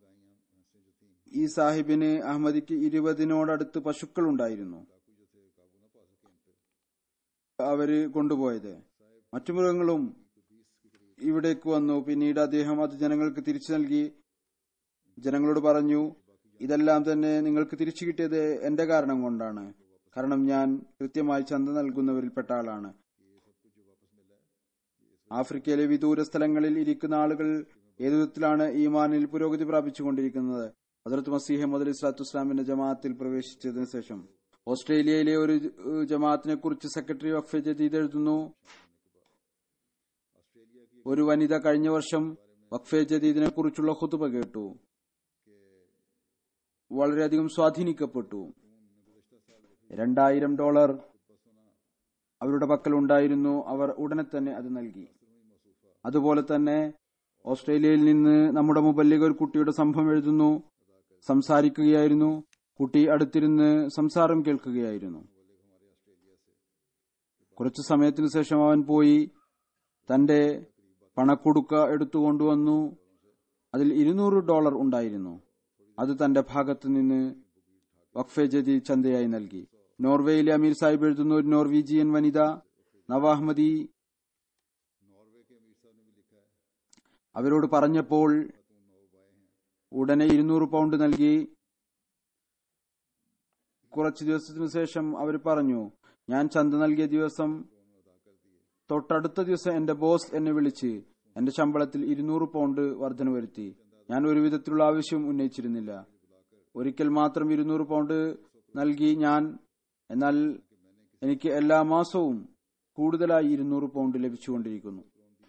ഈ സാഹിബിന് അഹമ്മദിക്ക് ഇരുപതിനോടടുത്ത് പശുക്കൾ ഉണ്ടായിരുന്നു അവര് കൊണ്ടുപോയത് മറ്റു മൃഗങ്ങളും ഇവിടേക്ക് വന്നു പിന്നീട് അദ്ദേഹം അത് ജനങ്ങൾക്ക് തിരിച്ചു നൽകി ജനങ്ങളോട് പറഞ്ഞു ഇതെല്ലാം തന്നെ നിങ്ങൾക്ക് തിരിച്ചു കിട്ടിയത് എന്റെ കാരണം കൊണ്ടാണ് കാരണം ഞാൻ കൃത്യമായി ചന്ത നൽകുന്നവരിൽപ്പെട്ട ആളാണ് ആഫ്രിക്കയിലെ വിദൂര സ്ഥലങ്ങളിൽ ഇരിക്കുന്ന ആളുകൾ ഏതു വിധത്തിലാണ് ഈമാനിൽ പുരോഗതി പ്രാപിച്ചുകൊണ്ടിരിക്കുന്നത് ഹസരത്ത് മസീഹ് മദ് ഇസ്ലാത്തു ഇസ്ലാമിന്റെ ജമാഅത്തിൽ പ്രവേശിച്ചതിനു ശേഷം ഓസ്ട്രേലിയയിലെ ഒരു ഏഹ്, ജമാഅത്തിനെ കുറിച്ച് സെക്രട്ടറി വഖഫ് ജദീദ് എഴുതുന്നു ഒരു വനിത കഴിഞ്ഞ വർഷം വഖഫെ ജദീദിനെ കുറിച്ചുള്ള ഹുതുബ കേട്ടു വളരെയധികം സ്വാധീനിക്കപ്പെട്ടു രണ്ടായിരം ഡോളർ അവരുടെ പക്കൽ ഉണ്ടായിരുന്നു അവർ ഉടനെ തന്നെ അത് നൽകി അതുപോലെ തന്നെ ഓസ്ട്രേലിയയിൽ നിന്ന് നമ്മുടെ മുബല്ലിക ഒരു കുട്ടിയുടെ സംഭവം എഴുതുന്നു സംസാരിക്കുകയായിരുന്നു കുട്ടി അടുത്തിരുന്ന് സംസാരം കേൾക്കുകയായിരുന്നു കുറച്ചു സമയത്തിനു ശേഷം അവൻ പോയി തന്റെ പണക്കുടുക്ക എടുത്തുകൊണ്ടുവന്നു അതിൽ ഇരുന്നൂറ് ഡോളർ ഉണ്ടായിരുന്നു അത് തന്റെ ഭാഗത്ത് നിന്ന് വഖഫെ ജദി ചന്തയായി നൽകി നോർവേയിലെ അമീർ സാഹിബ് എഴുതുന്ന ഒരു നോർവീജിയൻ വനിത നവാഹ്മദി അവരോട് പറഞ്ഞപ്പോൾ ഉടനെ ഇരുന്നൂറ് പൗണ്ട് നൽകി കുറച്ചു ദിവസത്തിനു ശേഷം അവർ പറഞ്ഞു ഞാൻ ചന്ത നൽകിയ ദിവസം തൊട്ടടുത്ത ദിവസം എന്റെ ബോസ് എന്നെ വിളിച്ച് എന്റെ ശമ്പളത്തിൽ ഇരുന്നൂറ് പൗണ്ട് വർധന വരുത്തി ഞാൻ ഒരു വിധത്തിലുള്ള ആവശ്യം ഉന്നയിച്ചിരുന്നില്ല ഒരിക്കൽ മാത്രം ഇരുന്നൂറ് പൗണ്ട് നൽകി ഞാൻ എന്നാൽ എനിക്ക് എല്ലാ മാസവും കൂടുതലായി ഇരുന്നൂറ് പൗണ്ട് ലഭിച്ചുകൊണ്ടിരിക്കുന്നു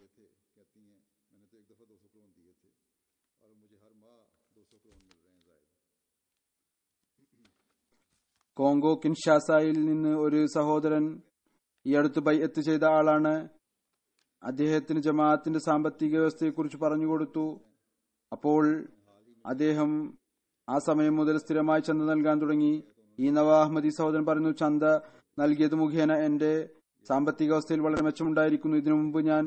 കോങ്കോ കിൻഷാസയിൽ നിന്ന് ഒരു സഹോദരൻ ഈ അടുത്ത് ബൈഅത്ത് ചെയ്ത ആളാണ് അദ്ദേഹത്തിന് ജമാഅത്തിന്റെ സാമ്പത്തിക വ്യവസ്ഥയെക്കുറിച്ച് പറഞ്ഞുകൊടുത്തു അപ്പോൾ അദ്ദേഹം ആ സമയം മുതൽ സ്ഥിരമായി ചന്ത നൽകാൻ തുടങ്ങി ഈ നവാഹ്മദി സഹോദരൻ പറയുന്നു ചന്ത നൽകിയത് മുഖേന എന്റെ സാമ്പത്തിക അവസ്ഥയിൽ വളരെ മെച്ചമുണ്ടായിരിക്കുന്നു ഇതിനു മുമ്പ് ഞാൻ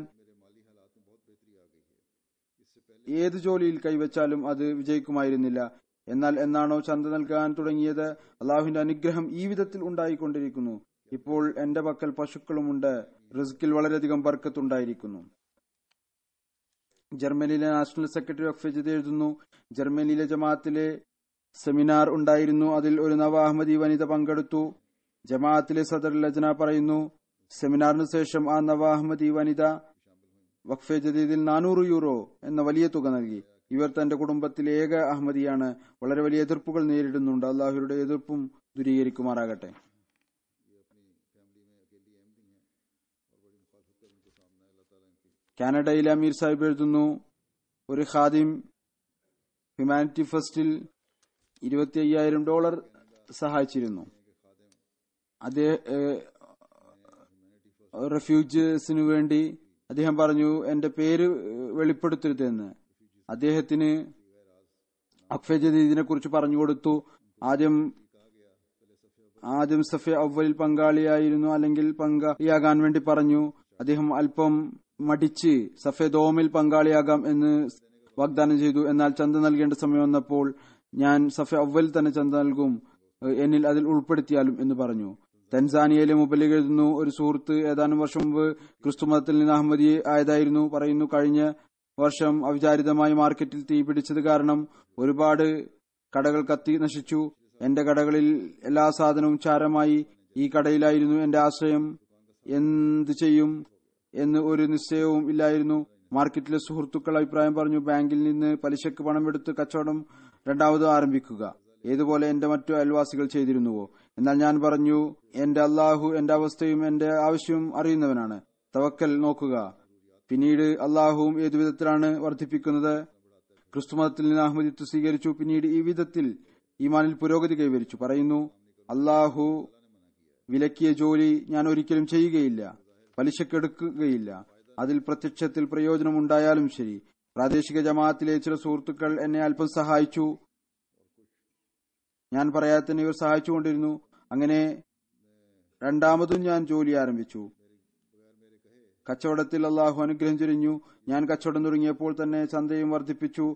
ഏത് ജോലിയിൽ കൈവച്ചാലും അത് വിജയിക്കുമായിരുന്നില്ല എന്നാൽ എന്നാണോ ചന്ത നൽകാൻ തുടങ്ങിയത് അള്ളാഹുവിന്റെ അനുഗ്രഹം ഈ വിധത്തിൽ ഉണ്ടായിക്കൊണ്ടിരിക്കുന്നു ഇപ്പോൾ എന്റെ പക്കൽ പശുക്കളുമുണ്ട് റിസ്കിൽ വളരെയധികം ബർക്കത്തുണ്ടായിരിക്കുന്നു ജർമ്മനിയിലെ നാഷണൽ സെക്രട്ടറി ഓഫ് ഫെജിദ് എഴുതുന്നു ജർമ്മനിയിലെ ജമാഅത്തിലെ സെമിനാർ ഉണ്ടായിരുന്നു അതിൽ ഒരു നവ അഹമ്മദി വനിത പങ്കെടുത്തു ജമാഅത്തിലെ സദർ ലജന പറയുന്നു സെമിനാറിന് ശേഷം ആ നവ അഹമ്മദി വനിത വഖഫെ ജദീദിൽ നാനൂറ് യൂറോ എന്ന വലിയ തുക നൽകി ഇവർ തന്റെ കുടുംബത്തിലെ ഏക അഹമ്മദിയാണ് വളരെ വലിയ എതിർപ്പുകൾ നേരിടുന്നുണ്ട് അള്ളാഹുരുടെ എതിർപ്പും ദൂരീകരിക്കുമാറാകട്ടെ കാനഡയിലെ അമീർ സാഹിബ് എഴുതുന്നു ഒരു ഖാദിം ഹ്യൂമാനിറ്റി ഫസ്റ്റിൽ ഇരുപത്തി അയ്യായിരം ഡോളർ സഹായിച്ചിരുന്നു അദ്ദേഹം റെഫ്യൂജേഴ്സിനു വേണ്ടി അദ്ദേഹം പറഞ്ഞു എന്റെ പേര് വെളിപ്പെടുത്തരുതെന്ന് അദ്ദേഹത്തിന് അക്ഫെ ജദീദിനെ കുറിച്ച് പറഞ്ഞു കൊടുത്തു ആദ്യം ആദ്യം സഫെ അവലിൽ പങ്കാളിയായിരുന്നു അല്ലെങ്കിൽ പങ്കാളിയാകാൻ വേണ്ടി പറഞ്ഞു അദ്ദേഹം അല്പം മടിച്ച് സഫെ ദോമിൽ പങ്കാളിയാകാം എന്ന് വാഗ്ദാനം ചെയ്തു എന്നാൽ ചന്ത നൽകേണ്ട സമയം വന്നപ്പോൾ ഞാൻ സഫെ അവൽ തന്നെ ചന്ത നൽകും എന്നിൽ അതിൽ ഉൾപ്പെടുത്തിയാലും എന്ന് പറഞ്ഞു തൻസാനിയയിലെ മുബലിൽ എഴുതുന്നു ഒരു സുഹൃത്ത് ഏതാനും വർഷം മുമ്പ് ക്രിസ്തു മതത്തിൽ നിന്ന് അഹമ്മദി ആയതായിരുന്നു പറയുന്നു കഴിഞ്ഞ വർഷം അവിചാരിതമായി മാർക്കറ്റിൽ തീ പിടിച്ചത് കാരണം ഒരുപാട് കടകൾ കത്തി നശിച്ചു എന്റെ കടകളിൽ എല്ലാ സാധനവും ചാരമായി ഈ കടയിലായിരുന്നു എന്റെ ആശ്രയം എന്ത് ചെയ്യും എന്ന് ഒരു നിശ്ചയവും ഇല്ലായിരുന്നു മാർക്കറ്റിലെ സുഹൃത്തുക്കൾ അഭിപ്രായം പറഞ്ഞു ബാങ്കിൽ നിന്ന് പലിശക്ക് പണമെടുത്ത് കച്ചവടം രണ്ടാമത് ആരംഭിക്കുക ഏതുപോലെ എന്റെ മറ്റു അയൽവാസികൾ ചെയ്തിരുന്നുവോ എന്നാൽ ഞാൻ പറഞ്ഞു എന്റെ അള്ളാഹു എന്റെ അവസ്ഥയും എന്റെ ആവശ്യവും അറിയുന്നവനാണ് തവക്കൽ നോക്കുക പിന്നീട് അള്ളാഹുവും ഏതു വിധത്തിലാണ് വർദ്ധിപ്പിക്കുന്നത് ക്രിസ്തുമതത്തിൽ നിന്ന് അഹമ്മദിത്വ സ്വീകരിച്ചു പിന്നീട് ഈ വിധത്തിൽ ഈമാനിൽ പുരോഗതി കൈവരിച്ചു പറയുന്നു അള്ളാഹു വിലക്കിയ ജോലി ഞാൻ ഒരിക്കലും ചെയ്യുകയില്ല പലിശക്കെടുക്കുകയില്ല അതിൽ പ്രത്യക്ഷത്തിൽ പ്രയോജനമുണ്ടായാലും ശരി പ്രാദേശിക ജമാഅത്തിലെ ചില സുഹൃത്തുക്കൾ എന്നെ അല്പം സഹായിച്ചു ഞാൻ പറയാതെ തന്നെ ഇവർ സഹായിച്ചുകൊണ്ടിരുന്നു അങ്ങനെ രണ്ടാമതും ഞാൻ ജോലി ആരംഭിച്ചു കച്ചവടത്തിൽ അള്ളാഹു അനുഗ്രഹം ചൊരിഞ്ഞു ഞാൻ കച്ചവടം തുടങ്ങിയപ്പോൾ തന്നെ ചന്തയും വർദ്ധിപ്പിച്ചു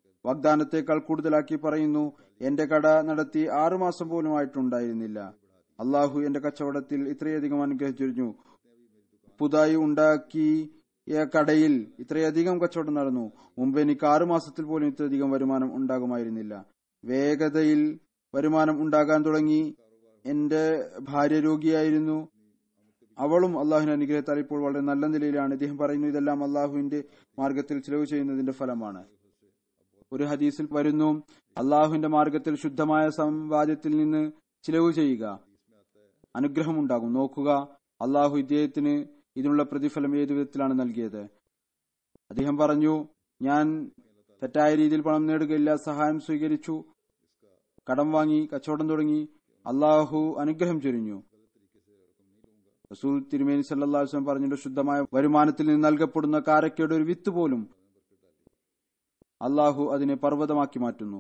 വാഗ്ദാനത്തെക്കാൾ കൂടുതലാക്കി പറയുന്നു എന്റെ കട നടത്തി ആറുമാസം പോലും ആയിട്ടുണ്ടായിരുന്നില്ല അള്ളാഹു എന്റെ കച്ചവടത്തിൽ ഇത്രയധികം അനുഗ്രഹിച്ചിരുന്നു പുതുതായി ഉണ്ടാക്കിയ കടയിൽ ഇത്രയധികം കച്ചവടം നടന്നു മുമ്പ് എനിക്ക് ആറു മാസത്തിൽ പോലും ഇത്രയധികം വരുമാനം ഉണ്ടാകുമായിരുന്നില്ല വേഗതയിൽ വരുമാനം ഉണ്ടാകാൻ തുടങ്ങി എന്റെ ഭാര്യ രോഗിയായിരുന്നു അവളും അള്ളാഹുവിന്റെ അനുഗ്രഹത്താൽ ഇപ്പോൾ വളരെ നല്ല നിലയിലാണ് ഇദ്ദേഹം പറയുന്നു ഇതെല്ലാം അള്ളാഹുവിന്റെ മാർഗത്തിൽ ചിലവ് ചെയ്യുന്നതിന്റെ ഫലമാണ് ഒരു ഹദീസിൽ വരുന്നു അള്ളാഹുവിന്റെ മാർഗത്തിൽ ശുദ്ധമായ സമ്പാദ്യത്തിൽ നിന്ന് ചിലവ് ചെയ്യുക അനുഗ്രഹമുണ്ടാകും നോക്കുക അള്ളാഹു ഇദ്ദേഹത്തിന് ഇതിനുള്ള പ്രതിഫലം ഏതു വിധത്തിലാണ് നൽകിയത് അദ്ദേഹം പറഞ്ഞു ഞാൻ തെറ്റായ രീതിയിൽ പണം നേടുകയില്ല സഹായം സ്വീകരിച്ചു കടം വാങ്ങി കച്ചവടം തുടങ്ങി അള്ളാഹു അനുഗ്രഹം ചൊരിഞ്ഞു റസൂൽ തിരുമേനി സല്ലാഹു വസ്ലം പറഞ്ഞിട്ട് ശുദ്ധമായ വരുമാനത്തിൽ നിന്ന് നൽകപ്പെടുന്ന കാരക്കയുടെ ഒരു വിത്ത് പോലും അള്ളാഹു അതിനെ പർവ്വതമാക്കി മാറ്റുന്നു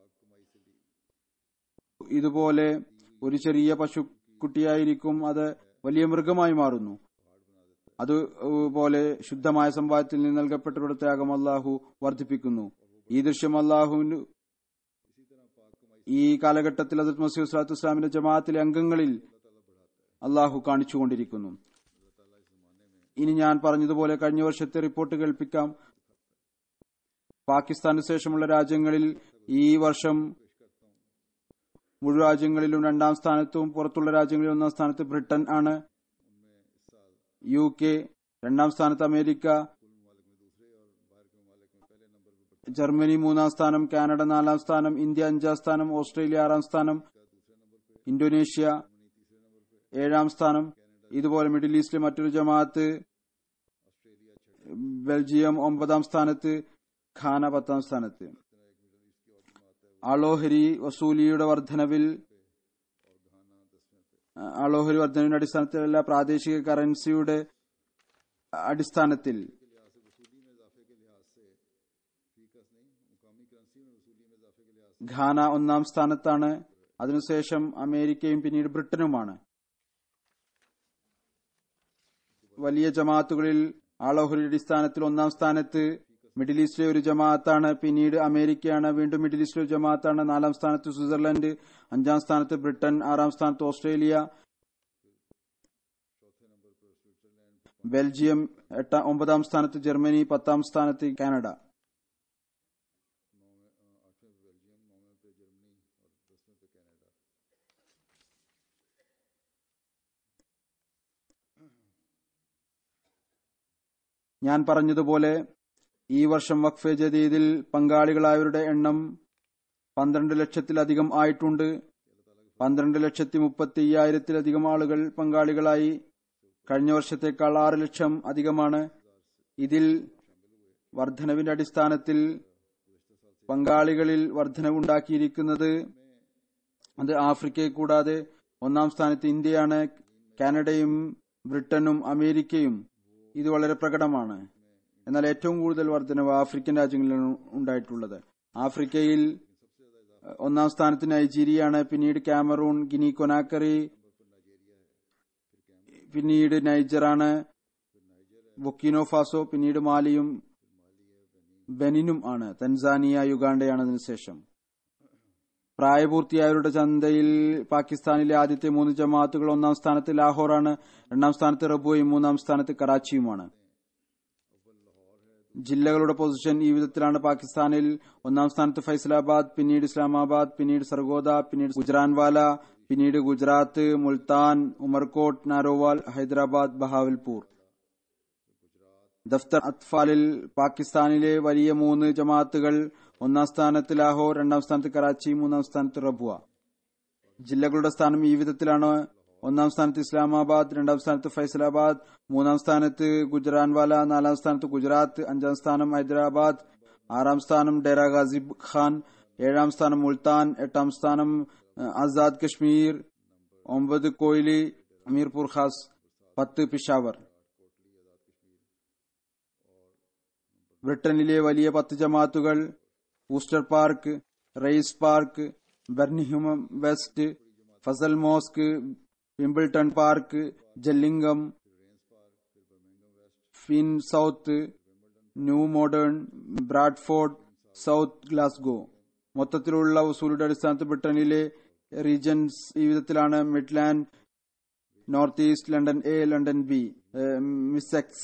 ഇതുപോലെ ഒരു ചെറിയ പശുക്കുട്ടിയായിരിക്കും അത് വലിയ മൃഗമായി മാറുന്നു അതുപോലെ ശുദ്ധമായ സമ്പാദ്യത്തിൽ നിന്ന് നൽകപ്പെട്ടവരുടെ ത്യാഗം അള്ളാഹു വർദ്ധിപ്പിക്കുന്നു ഈ ദൃശ്യം അള്ളാഹുവിന് ഈ കാലഘട്ടത്തിൽ അസത് മസീദ് സ്വലാത്തു ഇസ്ലാമിന്റെ ജമാഅത്തിലെ അംഗങ്ങളിൽ അള്ളാഹു കാണിച്ചുകൊണ്ടിരിക്കുന്നു ഇനി ഞാൻ പറഞ്ഞതുപോലെ കഴിഞ്ഞ വർഷത്തെ റിപ്പോർട്ട് കേൾപ്പിക്കാം പാകിസ്ഥാന് ശേഷമുള്ള രാജ്യങ്ങളിൽ ഈ വർഷം മുഴുവൻ രാജ്യങ്ങളിലും രണ്ടാം സ്ഥാനത്തും പുറത്തുള്ള രാജ്യങ്ങളിൽ ഒന്നാം സ്ഥാനത്ത് ബ്രിട്ടൻ ആണ് യു കെ രണ്ടാം സ്ഥാനത്ത് അമേരിക്ക ജർമ്മനി മൂന്നാം സ്ഥാനം കാനഡ നാലാം സ്ഥാനം ഇന്ത്യ അഞ്ചാം സ്ഥാനം ഓസ്ട്രേലിയ ആറാം സ്ഥാനം ഇന്തോനേഷ്യ ഏഴാം സ്ഥാനം ഇതുപോലെ മിഡിൽ ഈസ്റ്റിലെ മറ്റൊരു ജമാഅത്ത് ബെൽജിയം ഒമ്പതാം സ്ഥാനത്ത് ഖാന പത്താം സ്ഥാനത്ത് ആളോഹരി വസൂലിയുടെ വർധനവിൽ ആളോഹരി വർധനവിന്റെ അടിസ്ഥാനത്തിലല്ല പ്രാദേശിക കറൻസിയുടെ അടിസ്ഥാനത്തിൽ ഖാന ഒന്നാം സ്ഥാനത്താണ് അതിനുശേഷം അമേരിക്കയും പിന്നീട് ബ്രിട്ടനുമാണ് വലിയ ജമാഅത്തുകളിൽ ആളോഹരി അടിസ്ഥാനത്തിൽ ഒന്നാം സ്ഥാനത്ത് മിഡിൽ ഈസ്റ്റിലെ ഒരു ജമാഅത്താണ് പിന്നീട് അമേരിക്കയാണ് വീണ്ടും മിഡിൽ ഈസ്റ്റിലെ ഒരു ജമാഅത്താണ് നാലാം സ്ഥാനത്ത് സ്വിറ്റ്സർലൻഡ് അഞ്ചാം സ്ഥാനത്ത് ബ്രിട്ടൻ ആറാം സ്ഥാനത്ത് ഓസ്ട്രേലിയ ബെൽജിയം എട്ടാം ഒമ്പതാം സ്ഥാനത്ത് ജർമ്മനി പത്താം സ്ഥാനത്ത് കാനഡ ഞാൻ പറഞ്ഞതുപോലെ ഈ വർഷം വഖഫെ ജദീദിൽ പങ്കാളികളായവരുടെ എണ്ണം പന്ത്രണ്ട് ലക്ഷത്തിലധികം ആയിട്ടുണ്ട് പന്ത്രണ്ട് ലക്ഷത്തി മുപ്പത്തി അയ്യായിരത്തിലധികം ആളുകൾ പങ്കാളികളായി കഴിഞ്ഞ വർഷത്തേക്കാൾ ആറ് ലക്ഷം അധികമാണ് ഇതിൽ വർധനവിന്റെ അടിസ്ഥാനത്തിൽ പങ്കാളികളിൽ വർധനവുണ്ടാക്കിയിരിക്കുന്നത് അത് ആഫ്രിക്കയെ കൂടാതെ ഒന്നാം സ്ഥാനത്ത് ഇന്ത്യയാണ് കാനഡയും ബ്രിട്ടനും അമേരിക്കയും ഇത് വളരെ പ്രകടമാണ് എന്നാൽ ഏറ്റവും കൂടുതൽ വർധനവ് ആഫ്രിക്കൻ രാജ്യങ്ങളിലാണ് ഉണ്ടായിട്ടുള്ളത് ആഫ്രിക്കയിൽ ഒന്നാം സ്ഥാനത്ത് നൈജീരിയയാണ് പിന്നീട് കാമറൂൺ ഗിനി കൊനാക്കറി പിന്നീട് നൈജറാണ് ബുക്കിനോ ഫാസോ പിന്നീട് മാലിയും ബെനിനും ആണ് തൻസാനിയ യുഗാണ്ടയാണ് അതിനുശേഷം പ്രായപൂർത്തിയായവരുടെ ചന്തയിൽ പാകിസ്ഥാനിലെ ആദ്യത്തെ മൂന്ന് ജമാഅത്തുകൾ ഒന്നാം സ്ഥാനത്ത് ലാഹോറാണ് രണ്ടാം സ്ഥാനത്ത് റബുവും മൂന്നാം സ്ഥാനത്ത് കറാച്ചിയുമാണ് ജില്ലകളുടെ പൊസിഷൻ ഈ വിധത്തിലാണ് പാകിസ്ഥാനിൽ ഒന്നാം സ്ഥാനത്ത് ഫൈസലാബാദ് പിന്നീട് ഇസ്ലാമാബാദ് പിന്നീട് സർഗോദ പിന്നീട് ഗുജറാൻവാല പിന്നീട് ഗുജറാത്ത് മുൾത്താൻ ഉമർകോട്ട് നാരോവാൽ ഹൈദരാബാദ് ബഹാവൽപൂർ ദഫ്തർ അത്ഫാലിൽ പാകിസ്ഥാനിലെ വലിയ മൂന്ന് ജമാഅത്തുകൾ ഒന്നാം സ്ഥാനത്ത് ലാഹോർ രണ്ടാം സ്ഥാനത്ത് കറാച്ചി മൂന്നാം സ്ഥാനത്ത് റബുവ ജില്ലകളുടെ സ്ഥാനം ഈ വിധത്തിലാണ് ഒന്നാം സ്ഥാനത്ത് ഇസ്ലാമാബാദ് രണ്ടാം സ്ഥാനത്ത് ഫൈസലാബാദ് മൂന്നാം സ്ഥാനത്ത് ഗുജറാൻവാല നാലാം സ്ഥാനത്ത് ഗുജറാത്ത് അഞ്ചാം സ്ഥാനം ഹൈദരാബാദ് ആറാം സ്ഥാനം ഡെറ ഗാസിബ് ഖാൻ ഏഴാം സ്ഥാനം മുൾത്താൻ എട്ടാം സ്ഥാനം ആസാദ് കശ്മീർ ഒമ്പത് കോയിലി അമീർപൂർ ഖാസ് പത്ത് പിഷാവർ ബ്രിട്ടനിലെ വലിയ പത്ത് ജമാത്തുകൾ Worcester Park Raynes Park Birmingham West Fazl mosque Wimbledon Park Gillingham ഫിൻ South New Malden Bradford South Glasgow മൊത്തത്തിലുള്ള വസൂലിയുടെ അടിസ്ഥാനത്തിൽ ബ്രിട്ടനിലെ റീജൻസ് ഈ വിധത്തിലാണ് Midland North East London A London B Middlesex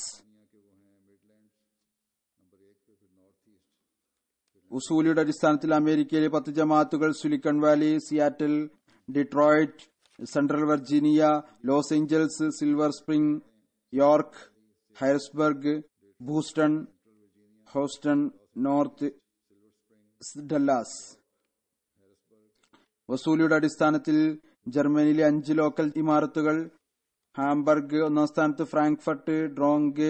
ഉസൂലിയുടെ അടിസ്ഥാനത്തിൽ അമേരിക്കയിലെ പത്ത് ജമാഅത്തുകൾ Silicon Valley Seattle Detroit Central Virginia Los Angeles Silver Spring York Harrisburg Boston Houston North Dallas വസൂലിയുടെ അടിസ്ഥാനത്തിൽ ജർമ്മനിയിലെ അഞ്ച് ലോക്കൽ ഇമാരത്തുകൾ ഹാംബർഗ് ഒന്നാം സ്ഥാനത്ത് ഫ്രാങ്ക്ഫർട്ട് ഡ്രോങ്ക്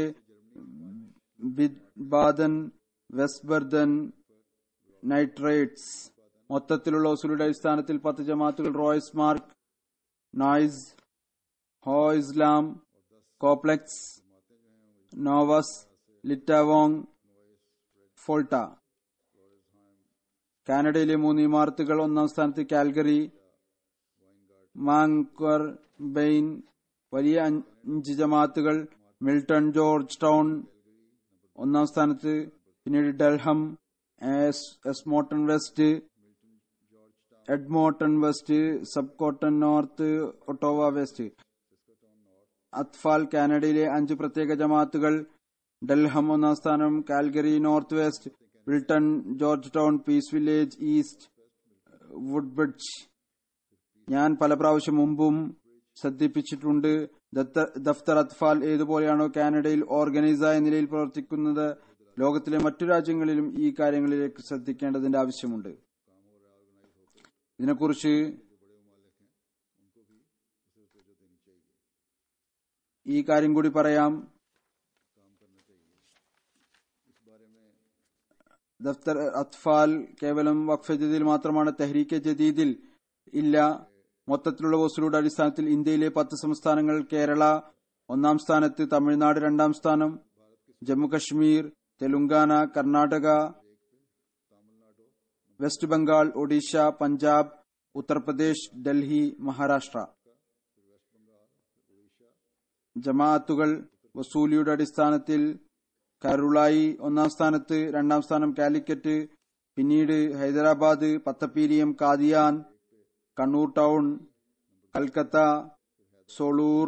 ബാദൻ വെസ്റ്റ്ബർദൻ നൈട്രേറ്റ്സ് മൊത്തത്തിലുള്ള വസൂലിയുടെ അടിസ്ഥാനത്തിൽ പത്ത് ജമാത്തുകൾ റോയ്സ് മാർക്ക് നോയ്സ് ഹോ ഇസ്ലാം കോപ്ലെക്സ് നോവസ് ലിറ്റാവോങ് ഫോൾട്ട കാനഡയിലെ മൂന്ന് ഇമാരത്തുകൾ ഒന്നാം സ്ഥാനത്ത് കാൽഗറി മാങ്ക്വർ ബെയിൻ വലിയ അഞ്ച് ജമാഅത്തുകൾ മിൽട്ടൺ ജോർജ് ടൗൺ ഒന്നാം സ്ഥാനത്ത് പിന്നീട് Durham Edmonton West Edmonton West Saskatoon North Ottawa West അത്ഫാൽ കാനഡയിലെ അഞ്ച് പ്രത്യേക ജമാഅത്തുകൾ ഡൽഹം ഒന്നാം സ്ഥാനം Calgary North West Milton Georgetown Peace Village East Woodbridge ഞാൻ പല പ്രാവശ്യം മുമ്പും ശ്രദ്ധിപ്പിച്ചിട്ടുണ്ട് ദഫ്തർ അത്ഫാൽ ഏതുപോലെയാണോ കാനഡയിൽ ഓർഗനൈസായ നിലയിൽ പ്രവർത്തിക്കുന്നത് ലോകത്തിലെ മറ്റു രാജ്യങ്ങളിലും ഈ കാര്യങ്ങളിലേക്ക് ശ്രദ്ധിക്കേണ്ടതിന്റെ ആവശ്യമുണ്ട് ഇതിനെക്കുറിച്ച് ഈ കാര്യം കൂടി പറയാം ദഫ്തർ അത്ഫാൽ കേവലം വഖഫ് ജദീദിൽ മാത്രമാണ് തെഹ്രീക്കെ ജദീദിൽ ഇല്ല മൊത്തത്തിലുള്ള വസൂലുടെ അടിസ്ഥാനത്തിൽ ഇന്ത്യയിലെ പത്ത് സംസ്ഥാനങ്ങൾ കേരള ഒന്നാം സ്ഥാനത്ത് തമിഴ്നാട് രണ്ടാം സ്ഥാനം ജമ്മു കശ്മീർ തെലുങ്കാന കർണാടക വെസ്റ്റ് ബംഗാൾ ഒഡീഷ പഞ്ചാബ് ഉത്തർപ്രദേശ് ഡൽഹി മഹാരാഷ്ട്ര ജമാഅത്തുകൾ വസൂലിയുടെ അടിസ്ഥാനത്തിൽ കരുളായി ഒന്നാം സ്ഥാനത്ത് രണ്ടാം സ്ഥാനം കാലിക്കറ്റ് പിന്നീട് ഹൈദരാബാദ് പത്തപ്പീരിയം കാദിയാൻ കണ്ണൂർ ടൗൺ കൽക്കത്ത സോളൂർ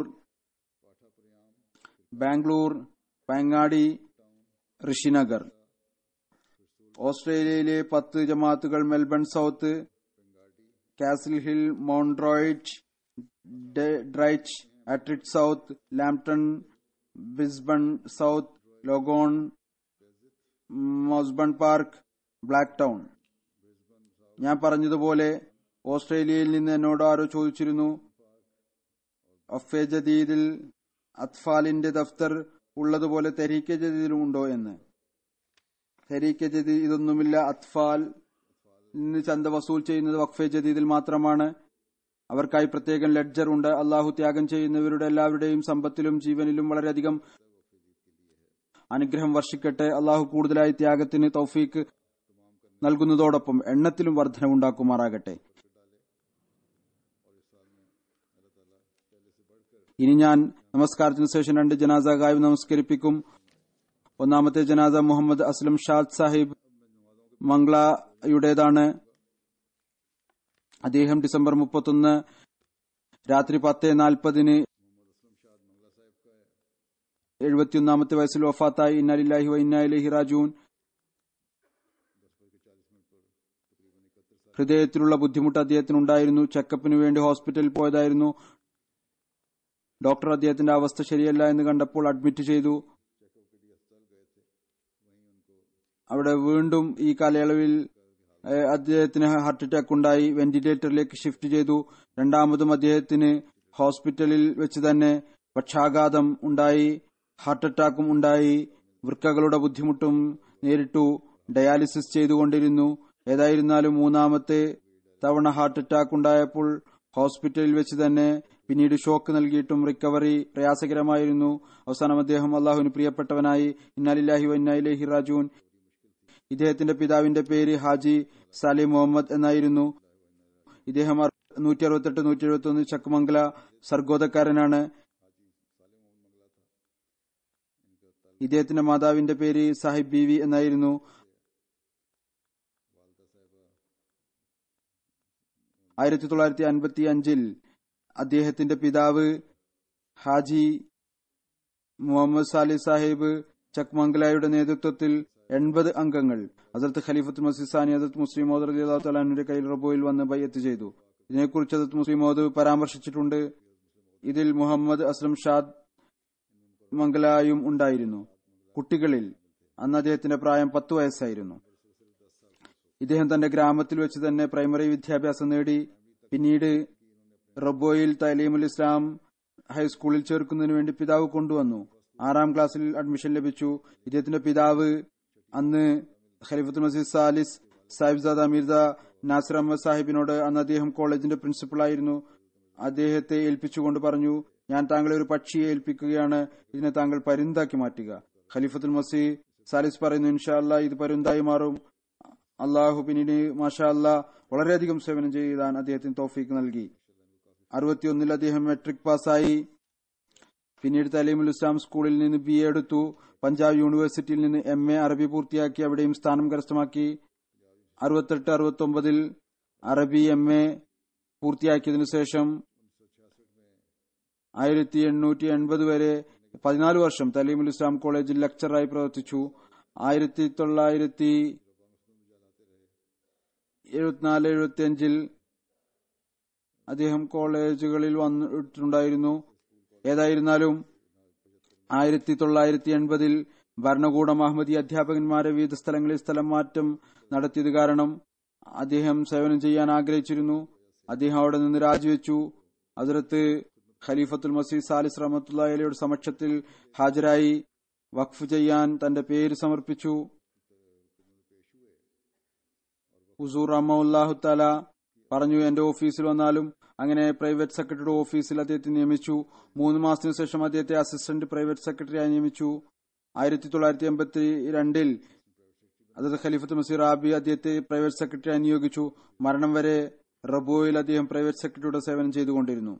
ബാംഗ്ലൂർ പാങ്ങാടി ഋഷിനഗർ ഓസ്ട്രേലിയയിലെ പത്ത് ജമാഅത്തുകൾ Melbourne South Castle Hill Mount Druitt ഡ്രൈറ്റ് അട്രിറ്റ് South Lambton Brisbane South Logan Marsden Park Blacktown ഞാൻ പറഞ്ഞതുപോലെ ഓസ്ട്രേലിയയിൽ നിന്ന് എന്നോട് ആരോ ചോദിച്ചിരുന്നു അഫെ ജദീദിൽ അത്ഫാലിന്റെ ദഫ്തർ ഉള്ളതുപോലെ തെരീക്കെ ജദീദിലും ഉണ്ടോ എന്ന് തെരീക്കെ ജദീദ് ഇതൊന്നുമില്ല അത്ഫാൽ നിന്ന് ചന്ത വസൂൽ ചെയ്യുന്നത് വഖഫെ ജദീദിൽ മാത്രമാണ് അവർക്കായി പ്രത്യേകം ലെഡ്ജർ ഉണ്ട് അള്ളാഹു ത്യാഗം ചെയ്യുന്നവരുടെ എല്ലാവരുടെയും സമ്പത്തിലും ജീവനിലും വളരെയധികം അനുഗ്രഹം വർഷിക്കട്ടെ അള്ളാഹു കൂടുതലായി ത്യാഗത്തിന് തൗഫീക്ക് നൽകുന്നതോടൊപ്പം എണ്ണത്തിലും വർധനവുണ്ടാക്കുമാറാകട്ടെ ഇനി ഞാൻ നമസ്കാരത്തിന് ശേഷം രണ്ട് ജനാസ ഗായബ് നമസ്കരിപ്പിക്കും ഒന്നാമത്തെ ജനാസ മുഹമ്മദ് അസ്ലം ഷാദ് സാഹിബ് മംഗ്ലയുടേതാണ് അദ്ദേഹം ഡിസംബർ മുപ്പത്തൊന്ന് രാത്രി പത്ത് നാൽപ്പതിന് എഴുപത്തിയൊന്നാമത്തെ വയസ്സിൽ വഫാത്തായി ഇന്നലില്ലാഹി വൈന്നാലി റാജൂൻ ഹൃദയത്തിലുള്ള ബുദ്ധിമുട്ട് അദ്ദേഹത്തിനുണ്ടായിരുന്നു ചെക്കപ്പിന് വേണ്ടി ഹോസ്പിറ്റലിൽ പോയതായിരുന്നു ഡോക്ടർ അദ്ദേഹത്തിന്റെ അവസ്ഥ ശരിയല്ല എന്ന് കണ്ടപ്പോൾ അഡ്മിറ്റ് ചെയ്തു അവിടെ വീണ്ടും ഈ കാലയളവിൽ അദ്ദേഹത്തിന് ഹാർട്ട് അറ്റാക്ക് ഉണ്ടായി വെന്റിലേറ്ററിലേക്ക് ഷിഫ്റ്റ് ചെയ്തു രണ്ടാമതും അദ്ദേഹത്തിന് ഹോസ്പിറ്റലിൽ വെച്ച് തന്നെ പക്ഷാഘാതം ഉണ്ടായി ഹാർട്ട് അറ്റാക്കും ഉണ്ടായി വൃക്കകളുടെ ബുദ്ധിമുട്ടും നേരിട്ടു ഡയാലിസിസ് ചെയ്തുകൊണ്ടിരുന്നു ഏതായിരുന്നാലും മൂന്നാമത്തെ തവണ ഹാർട്ട് അറ്റാക്ക് ഉണ്ടായപ്പോൾ ഹോസ്പിറ്റലിൽ വെച്ച് തന്നെ പിന്നീട് ഷോക്ക് നൽകിയിട്ടും റിക്കവറി പ്രയാസകരമായിരുന്നു അവസാനം അദ്ദേഹം അള്ളാഹുവിന് പ്രിയപ്പെട്ടവനായി ഇന്നാലില്ലാഹി വന്നായിലേഹി റാജൂൻ ഇദ്ദേഹത്തിന്റെ പിതാവിന്റെ പേര് ഹാജി സാലിം മുഹമ്മദ് എന്നായിരുന്നു ഇദ്ദേഹം നൂറ്റി അറുപത്തെട്ട് നൂറ്റി എഴുപത്തി ഒന്ന് ചക്കുമംഗല സർഗോദക്കാരനാണ് ഇദ്ദേഹത്തിന്റെ മാതാവിന്റെ പേര് സാഹിബ് ബീവി എന്നായിരുന്നു ആയിരത്തി തൊള്ളായിരത്തി അൻപത്തി അഞ്ചിൽ അദ്ദേഹത്തിന്റെ പിതാവ് ഹാജി മുഹമ്മദ് സാലി സാഹിബ് ചക്മംഗലായുടെ നേതൃത്വത്തിൽ എൺപത് അംഗങ്ങൾ ഹസരത്ത് ഖലീഫത്ത് മസീസാനി ഹസരത്ത് മുസ്ലിം മോദ് റലി അള്ളാഹു തലാനുവിന്റെ കയ്യിൽ റബോയിൽ വന്ന് ബയ്യത്ത് ചെയ്തു ഇതിനെക്കുറിച്ച് ഹസരത്ത് മുസ്ലിം മോദ് പരാമർശിച്ചിട്ടുണ്ട് ഇതിൽ മുഹമ്മദ് അസ്ലം ഷാദ് മംഗലായും ഉണ്ടായിരുന്നു കുട്ടികളിൽ അന്ന് അദ്ദേഹത്തിന്റെ പ്രായം പത്തു വയസ്സായിരുന്നു ഇദ്ദേഹം തന്റെ ഗ്രാമത്തിൽ വെച്ച് തന്നെ പ്രൈമറി വിദ്യാഭ്യാസം നേടി പിന്നീട് റബ്ബോയിൽ തലീമുൽ ഇസ്ലാം ഹൈസ്കൂളിൽ ചേർക്കുന്നതിന് വേണ്ടി പിതാവ് കൊണ്ടുവന്നു ആറാം ക്ലാസ്സിൽ അഡ്മിഷൻ ലഭിച്ചു ഇദ്ദേഹത്തിന്റെ പിതാവ് അന്ന് ഖലീഫത്തുൽ മസീദ് സാലിസ് സാഹിബ്സാദ മിർദ നാസിർ അഹമ്മദ് സാഹിബിനോട് അന്ന് അദ്ദേഹം കോളേജിന്റെ പ്രിൻസിപ്പളായിരുന്നു അദ്ദേഹത്തെ ഏൽപ്പിച്ചുകൊണ്ട് പറഞ്ഞു ഞാൻ താങ്കളെ ഒരു പക്ഷിയെ ഏൽപ്പിക്കുകയാണ് ഇതിനെ താങ്കൾ പരുന്താക്കി മാറ്റുക ഖലീഫത്തുൽ മസീ സാലിസ് പറയുന്നു ഇൻഷാ അല്ലാ ഇത് പരുന്തായി മാറും അള്ളാഹു പിന്നീട് മാഷാ അല്ലാ വളരെയധികം സേവനം ചെയ്താൻ അദ്ദേഹത്തിന് തോഫീക്ക് നൽകി അറുപത്തിയൊന്നിൽ അദ്ദേഹം മെട്രിക് പാസ്സായി പിന്നീട് തലീമുൽ ഇസ്ലാം സ്കൂളിൽ നിന്ന് ബി എ എടുത്തു പഞ്ചാബ് യൂണിവേഴ്സിറ്റിയിൽ നിന്ന് എം എ അറബി പൂർത്തിയാക്കി അവിടെയും സ്ഥാനം കരസ്ഥമാക്കി അറുപത്തെട്ട് അറുപത്തൊമ്പതിൽ അറബി എം എ പൂർത്തിയാക്കിയതിനു ശേഷം ആയിരത്തി എണ്ണൂറ്റി എൺപത് വരെ പതിനാല് വർഷം തലീമുൽ ഇസ്ലാം കോളേജിൽ ലെക്ചറായി പ്രവർത്തിച്ചു ആയിരത്തി തൊള്ളായിരത്തി എഴുപത്തിനാല് എഴുപത്തി അഞ്ചിൽ അദ്ദേഹം കോളേജുകളിൽ വന്നിട്ടുണ്ടായിരുന്നു ഏതായിരുന്നാലും ആയിരത്തി തൊള്ളായിരത്തി എൺപതിൽ ഭരണകൂടം അഹമ്മദി അധ്യാപകന്മാരെ വിവിധ സ്ഥലങ്ങളിൽ സ്ഥലം മാറ്റം നടത്തിയത് കാരണം അദ്ദേഹം സേവനം ചെയ്യാൻ ആഗ്രഹിച്ചിരുന്നു അദ്ദേഹം അവിടെ നിന്ന് രാജിവെച്ചു അതിർത്ത് ഖലീഫത്തുൽ മസീദ് സാലിസ് റഹമത്തുള്ള അലിയുടെ സമക്ഷത്തിൽ ഹാജരായി വഖഫ് ചെയ്യാൻ തന്റെ പേര് സമർപ്പിച്ചു ഹുസൂർ റഹ്മുല്ലാഹു താല പറഞ്ഞു എന്റെ ഓഫീസിൽ വന്നാലും അങ്ങനെ പ്രൈവറ്റ് സെക്രട്ടറിയുടെ ഓഫീസിൽ അദ്ദേഹത്തെ നിയമിച്ചു മൂന്ന് മാസത്തിനു ശേഷം അദ്ദേഹത്തെ അസിസ്റ്റന്റ് പ്രൈവറ്റ് സെക്രട്ടറിയായി നിയമിച്ചു ആയിരത്തി തൊള്ളായിരത്തി എൺപത്തി രണ്ടിൽ അതത് ഖലീഫത്ത് മസീർ ആബി അദ്ദേഹത്തെ പ്രൈവറ്റ് സെക്രട്ടറിയായി നിയോഗിച്ചു മരണം വരെ റബോയിൽ അദ്ദേഹം പ്രൈവറ്റ് സെക്രട്ടറിയുടെ സേവനം ചെയ്തുകൊണ്ടിരുന്നു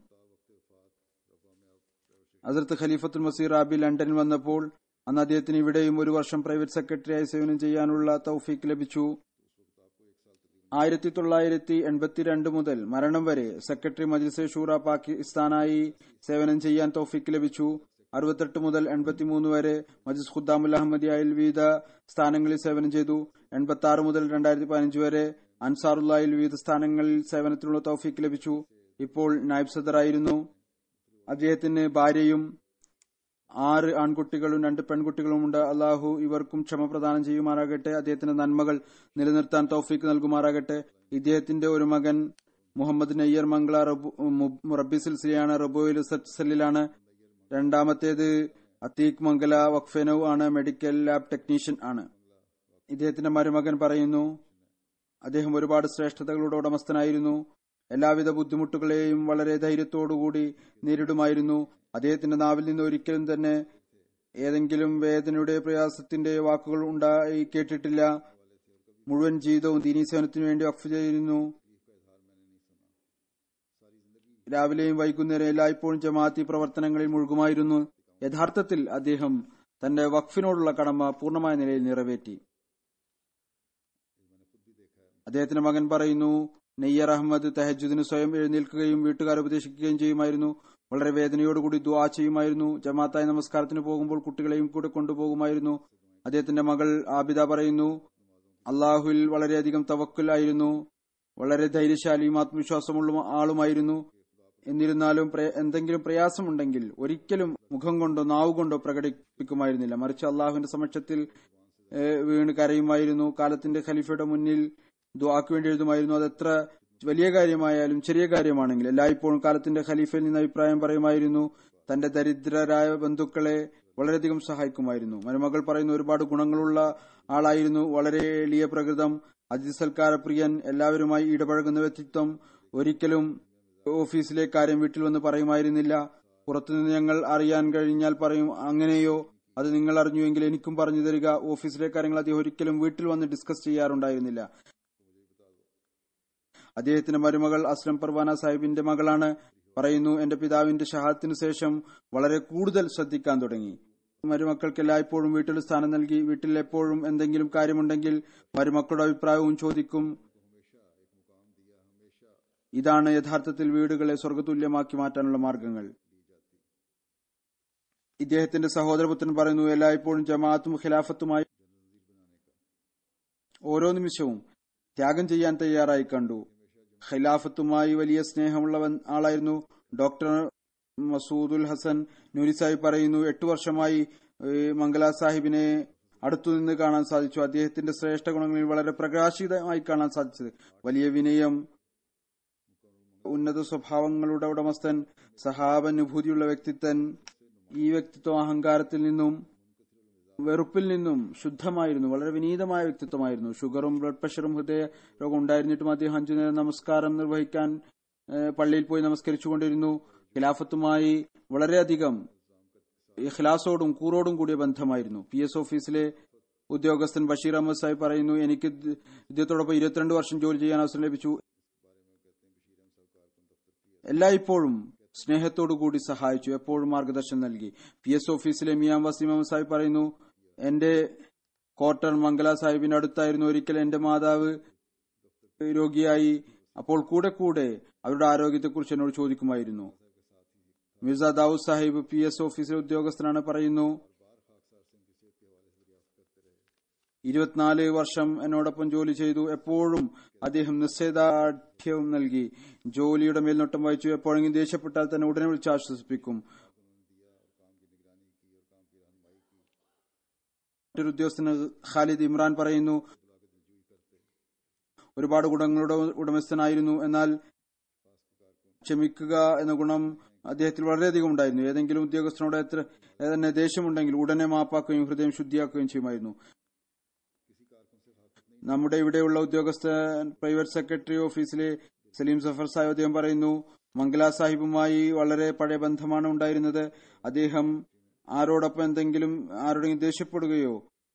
അതിർത്ത് ഖലീഫത്തുൽ മസീർ ആബി ലണ്ടനിൽ വന്നപ്പോൾ അന്ന് അദ്ദേഹത്തിന് ഇവിടെയും ഒരു വർഷം പ്രൈവറ്റ് സെക്രട്ടറിയായി സേവനം ചെയ്യാനുള്ള തൗഫീക്ക് ലഭിച്ചു ആയിരത്തി തൊള്ളായിരത്തി എൺപത്തിരണ്ട് മുതൽ മരണം വരെ സെക്രട്ടറി മജ്ലിസെ ഷൂറ പാകിസ്ഥാനായി സേവനം ചെയ്യാൻ തൗഫീക്ക് ലഭിച്ചു അറുപത്തെട്ട് മുതൽ എൺപത്തിമൂന്ന് വരെ മജിസ് ഖുദ്ദാമുൽ അഹമ്മദിയായിൽ വിവിധ സ്ഥാനങ്ങളിൽ സേവനം ചെയ്തു എൺപത്തി ആറ് മുതൽ രണ്ടായിരത്തി പതിനഞ്ച് വരെ അൻസാറുല്ലായിൽ വിവിധ സ്ഥാനങ്ങളിൽ സേവനത്തിനുള്ള തൗഫീക്ക് ലഭിച്ചു ഇപ്പോൾ നായിബ് സദറായിരുന്നു അദ്ദേഹത്തിന് ഭാര്യയും ആറ് ആൺകുട്ടികളും രണ്ട് പെൺകുട്ടികളും ഉണ്ട് അള്ളാഹു ഇവർക്കും ക്ഷമ പ്രദാനം ചെയ്യുമാറാകട്ടെ അദ്ദേഹത്തിന്റെ നന്മകൾ നിലനിർത്താൻ തൗഫീക്ക് നൽകുമാറാകട്ടെ ഇദ്ദേഹത്തിന്റെ ഒരു മകൻ മുഹമ്മദ് നെയ്യർ മംഗള റബ്ബി സിൽസിലയാണ് റബോയിൽ റിസർച്ച് സെല്ലിലാണ് രണ്ടാമത്തേത് അത്തീഖ് മംഗല വഖഫെനൌ ആണ് മെഡിക്കൽ ലാബ് ടെക്നീഷ്യൻ ആണ് ഇദ്ദേഹത്തിന്റെ മരുമകൻ പറയുന്നു അദ്ദേഹം ഒരുപാട് ശ്രേഷ്ഠതകളുടെ ഉടമസ്ഥനായിരുന്നു എല്ലാവിധ ബുദ്ധിമുട്ടുകളെയും വളരെ ധൈര്യത്തോടുകൂടി നേരിടുമായിരുന്നു അദ്ദേഹത്തിന്റെ നാവിൽ നിന്ന് ഒരിക്കലും തന്നെ ഏതെങ്കിലും വേദനയുടെ പ്രയാസത്തിന്റെ വാക്കുകൾ ഉണ്ടായി കേട്ടിട്ടില്ല മുഴുവൻ ജീവിതവും ദീനീ സേവനത്തിനു വേണ്ടി വഖഫ് ചെയ്യുന്നു രാവിലെയും വൈകുന്നേരം എല്ലായ്പ്പോഴും ജമാഅത്തി പ്രവർത്തനങ്ങളിൽ മുഴുകുമായിരുന്നു യഥാർത്ഥത്തിൽ അദ്ദേഹം തന്റെ വഖഫിനോടുള്ള കടമ പൂർണ്ണമായ നിലയിൽ നിറവേറ്റി അദ്ദേഹത്തിന്റെ മകൻ പറയുന്നു നെയ്യർ അഹമ്മദ് തെഹജുദിന് സ്വയം എഴുന്നേൽക്കുകയും വീട്ടുകാരെ ഉപദേശിക്കുകയും ചെയ്യുമായിരുന്നു വളരെ വേദനയോടുകൂടി ദുആ ചെയ്യുമായിരുന്നു ജമാഅത്തായി നമസ്കാരത്തിന് പോകുമ്പോൾ കുട്ടികളെയും കൂടെ കൊണ്ടുപോകുമായിരുന്നു അദ്ദേഹത്തിന്റെ മകൾ ആബിദ പറയുന്നു അള്ളാഹുവിൽ വളരെയധികം തവക്കുലായിരുന്നു വളരെ ധൈര്യശാലിയും ആത്മവിശ്വാസമുള്ള ആളുമായിരുന്നു എന്നിരുന്നാലും എന്തെങ്കിലും പ്രയാസമുണ്ടെങ്കിൽ ഒരിക്കലും മുഖം കൊണ്ടോ നാവ് കൊണ്ടോ പ്രകടിപ്പിക്കുമായിരുന്നില്ല മറിച്ച് അള്ളാഹുവിന്റെ സമക്ഷത്തിൽ വീണ് കരയുമായിരുന്നു കാലത്തിന്റെ ഖലീഫയുടെ മുന്നിൽ ദുആക്ക് വേണ്ടി എഴുതുമായിരുന്നു അത് എത്ര വലിയ കാര്യമായാലും ചെറിയ കാര്യമാണെങ്കിൽ എല്ലായ്പ്പോഴും കാലത്തിന്റെ ഖലീഫയിൽ നിന്ന് അഭിപ്രായം പറയുമായിരുന്നു തന്റെ ദരിദ്രരായ ബന്ധുക്കളെ വളരെയധികം സഹായിക്കുമായിരുന്നു മരുമകൾ പറയുന്ന ഒരുപാട് ഗുണങ്ങളുള്ള ആളായിരുന്നു വളരെ എളിയ പ്രകൃതം അതിഥി സൽക്കാരപ്രിയൻ എല്ലാവരുമായി ഇടപഴകുന്ന വ്യക്തിത്വം ഒരിക്കലും ഓഫീസിലെ കാര്യം വീട്ടിൽ വന്ന് പറയുമായിരുന്നില്ല പുറത്തുനിന്ന് ഞങ്ങൾ അറിയാൻ കഴിഞ്ഞാൽ പറയും അങ്ങനെയോ അത് നിങ്ങൾ അറിഞ്ഞുവെങ്കിൽ എനിക്കും പറഞ്ഞു തരിക ഓഫീസിലെ കാര്യങ്ങൾ അദ്ദേഹം ഒരിക്കലും വീട്ടിൽ വന്ന് ഡിസ്കസ് ചെയ്യാറുണ്ടായിരുന്നില്ല അദ്ദേഹത്തിന്റെ മരുമകൾ അസ്ലം പർവാന സാഹിബിന്റെ മകളാണ് പറയുന്നു എന്റെ പിതാവിന്റെ ഷഹാദത്തിന് ശേഷം വളരെ കൂടുതൽ ശ്രദ്ധിക്കാൻ തുടങ്ങി മരുമക്കൾക്ക് എല്ലായ്പ്പോഴും വീട്ടിൽ സ്ഥാനം നൽകി വീട്ടിൽ എപ്പോഴും എന്തെങ്കിലും കാര്യമുണ്ടെങ്കിൽ മരുമക്കളുടെ അഭിപ്രായവും ചോദിക്കും ഇതാണ് യഥാർത്ഥത്തിൽ വീടുകളെ സ്വർഗതുല്യമാക്കി മാറ്റാനുള്ള മാർഗങ്ങൾ ഇദ്ദേഹത്തിന്റെ സഹോദരപുത്രൻ പറയുന്നു എല്ലായ്പ്പോഴും ജമാഅത്തും ഖിലാഫത്തുമായി ഓരോ നിമിഷവും ത്യാഗം ചെയ്യാൻ തയ്യാറായി കണ്ടു ഖിലാഫത്തുമായി വലിയ സ്നേഹമുള്ള ആളായിരുന്നു ഡോക്ടർ മസൂദുൽ ഹസൻ നൂരി സാഹിബ് പറയുന്നു എട്ടു വർഷമായി ഏഹ്, മംഗല സാഹിബിനെ അടുത്തുനിന്ന് കാണാൻ സാധിച്ചു അദ്ദേഹത്തിന്റെ ശ്രേഷ്ഠ ഗുണങ്ങളിൽ വളരെ പ്രകാശിതമായി കാണാൻ സാധിച്ചത് വലിയ വിനയം ഉന്നത സ്വഭാവങ്ങളുടെ ഉടമസ്ഥൻ സഹാബാനുഭൂതിയുള്ള വ്യക്തിത്വൻ ഈ വ്യക്തിത്വം അഹങ്കാരത്തിൽ നിന്നും വെറുപ്പിൽ നിന്നും ശുദ്ധമായിരുന്നു വളരെ വിനീതമായ വ്യക്തിത്വമായിരുന്നു ഷുഗറും ബ്ലഡ് പ്രഷറും ഹൃദയ രോഗം ഉണ്ടായിരുന്നിട്ടും അദ്ദേഹം അഞ്ചു നേരം നമസ്കാരം നിർവഹിക്കാൻ ഏഹ്, പള്ളിയിൽ പോയി നമസ്കരിച്ചുകൊണ്ടിരുന്നു ഖിലാഫത്തുമായി വളരെയധികം ഇഖ്ലാസോടും കൂറോടും കൂടിയ ബന്ധമായിരുന്നു പി എസ് ഓഫീസിലെ ഉദ്യോഗസ്ഥൻ ബഷീർ അഹമ്മദ് സാഹിബ് പറയുന്നു എനിക്ക് ഇത് ഇദ്ദേഹത്തോടൊപ്പം ഇരുപത്തിരണ്ട് വർഷം ജോലി ചെയ്യാൻ അവസരം ലഭിച്ചു എല്ലായ്പ്പോഴും സ്നേഹത്തോടു കൂടി സഹായിച്ചു എപ്പോഴും മാർഗദർശനം നൽകി പി എസ് ഓഫീസിലെ മിയാം വസീം അഹമ്മദ് സാഹിബ് പറയുന്നു എന്റെ ക്വാർട്ടർ മംഗല സാഹിബിന്റെ അടുത്തായിരുന്നു ഒരിക്കൽ എന്റെ മാതാവ് രോഗിയായി അപ്പോൾ കൂടെ കൂടെ അവരുടെ ആരോഗ്യത്തെക്കുറിച്ച് എന്നോട് ചോദിക്കുമായിരുന്നു മിർസ ദാവൂദ് സാഹിബ് പി എസ് ഓഫീസിലെ ഉദ്യോഗസ്ഥനാണ് പറയുന്നു ഇരുപത്തിനാല് വർഷം എന്നോടൊപ്പം ജോലി ചെയ്തു എപ്പോഴും അദ്ദേഹം നിശ്ചയദാർഢ്യവും നൽകി ജോലിയുടെ മേൽനോട്ടം വഹിച്ചു എപ്പോഴെങ്കിലും ദേഷ്യപ്പെട്ടാൽ തന്നെ ഉടനെ വിളിച്ച് ആശ്വസിപ്പിക്കും മറ്റൊരു ഉദ്യോഗസ്ഥന് ഖാലിദ് ഇമ്രാൻ പറയുന്നു ഒരുപാട് ഗുണങ്ങളുടെ ഉടമസ്ഥനായിരുന്നു എന്നാൽ ക്ഷമിക്കുക എന്ന ഗുണം അദ്ദേഹത്തിൽ വളരെയധികം ഉണ്ടായിരുന്നു ഏതെങ്കിലും ഉദ്യോഗസ്ഥനോട് എത്ര തന്നെ ദേഷ്യമുണ്ടെങ്കിൽ ഉടനെ മാപ്പാക്കുകയും ഹൃദയം ശുദ്ധിയാക്കുകയും ചെയ്യുമായിരുന്നു നമ്മുടെ ഇവിടെയുള്ള ഉദ്യോഗസ്ഥൻ പ്രൈവറ്റ് സെക്രട്ടറി ഓഫീസിലെ സലീം സഫർ സാഹിബ് അദ്ദേഹം പറയുന്നു മംഗല സാഹിബുമായി വളരെ പഴയ ബന്ധമാണ് ഉണ്ടായിരുന്നത് അദ്ദേഹം ആരോടൊപ്പം എന്തെങ്കിലും ആരോടെങ്കിലും ദേഷ്യപ്പെടുകയോ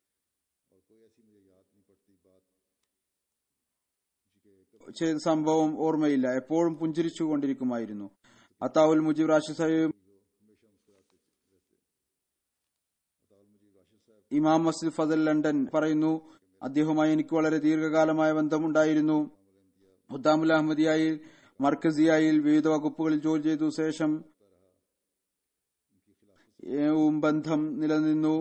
ചെയ്ത സംഭവം ഓർമ്മയില്ല എപ്പോഴും പുഞ്ചിരിച്ചു കൊണ്ടിരിക്കുമായിരുന്നു അത്താവുൽ മുജീബ് റാഷി സാഹിബ് ഇമാം മസ്ജിദ് ഫസൽ ലണ്ടൻ പറയുന്നു അദ്ദേഹവുമായി എനിക്ക് വളരെ ദീർഘകാലമായ ബന്ധമുണ്ടായിരുന്നു ഹുദ്ദാമുൽ അഹമ്മദിയായി മർക്കസിയായിൽ വിവിധ വകുപ്പുകളിൽ ജോലി ചെയ്തു ശേഷം ഏവും ബന്ധം നിലനിന്നു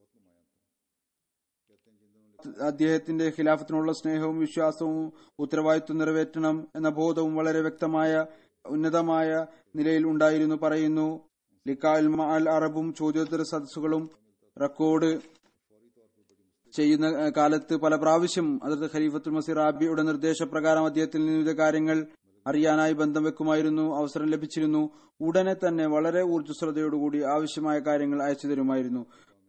അദ്ദേഹത്തിന്റെ ഖിലാഫത്തിനുള്ള സ്നേഹവും വിശ്വാസവും ഉത്തരവാദിത്വം നിറവേറ്റണം എന്ന ബോധവും വളരെ വ്യക്തമായ ഉന്നതമായ നിലയിൽ ഉണ്ടായിരുന്നു പറയുന്നു ലിക്കാൽ അൽ അറബും ചോദ്യോത്തര സദസ്സുകളും റെക്കോർഡ് ചെയ്യുന്ന ഏഹ്, കാലത്ത് പല പ്രാവശ്യം അതിർത്ത് ഖലീഫത്തുൽ മസീർ റാബിയുടെ നിർദ്ദേശപ്രകാരം അദ്ദേഹത്തിൽ നിന്ന് വിവിധ കാര്യങ്ങൾ അറിയാനായി ബന്ധം വെക്കുമായിരുന്നു അവസരം ലഭിച്ചിരുന്നു ഉടനെ തന്നെ വളരെ ഊർജ്ജസ്വലതയോടുകൂടി ആവശ്യമായ കാര്യങ്ങൾ അയച്ചു തരുമായിരുന്നു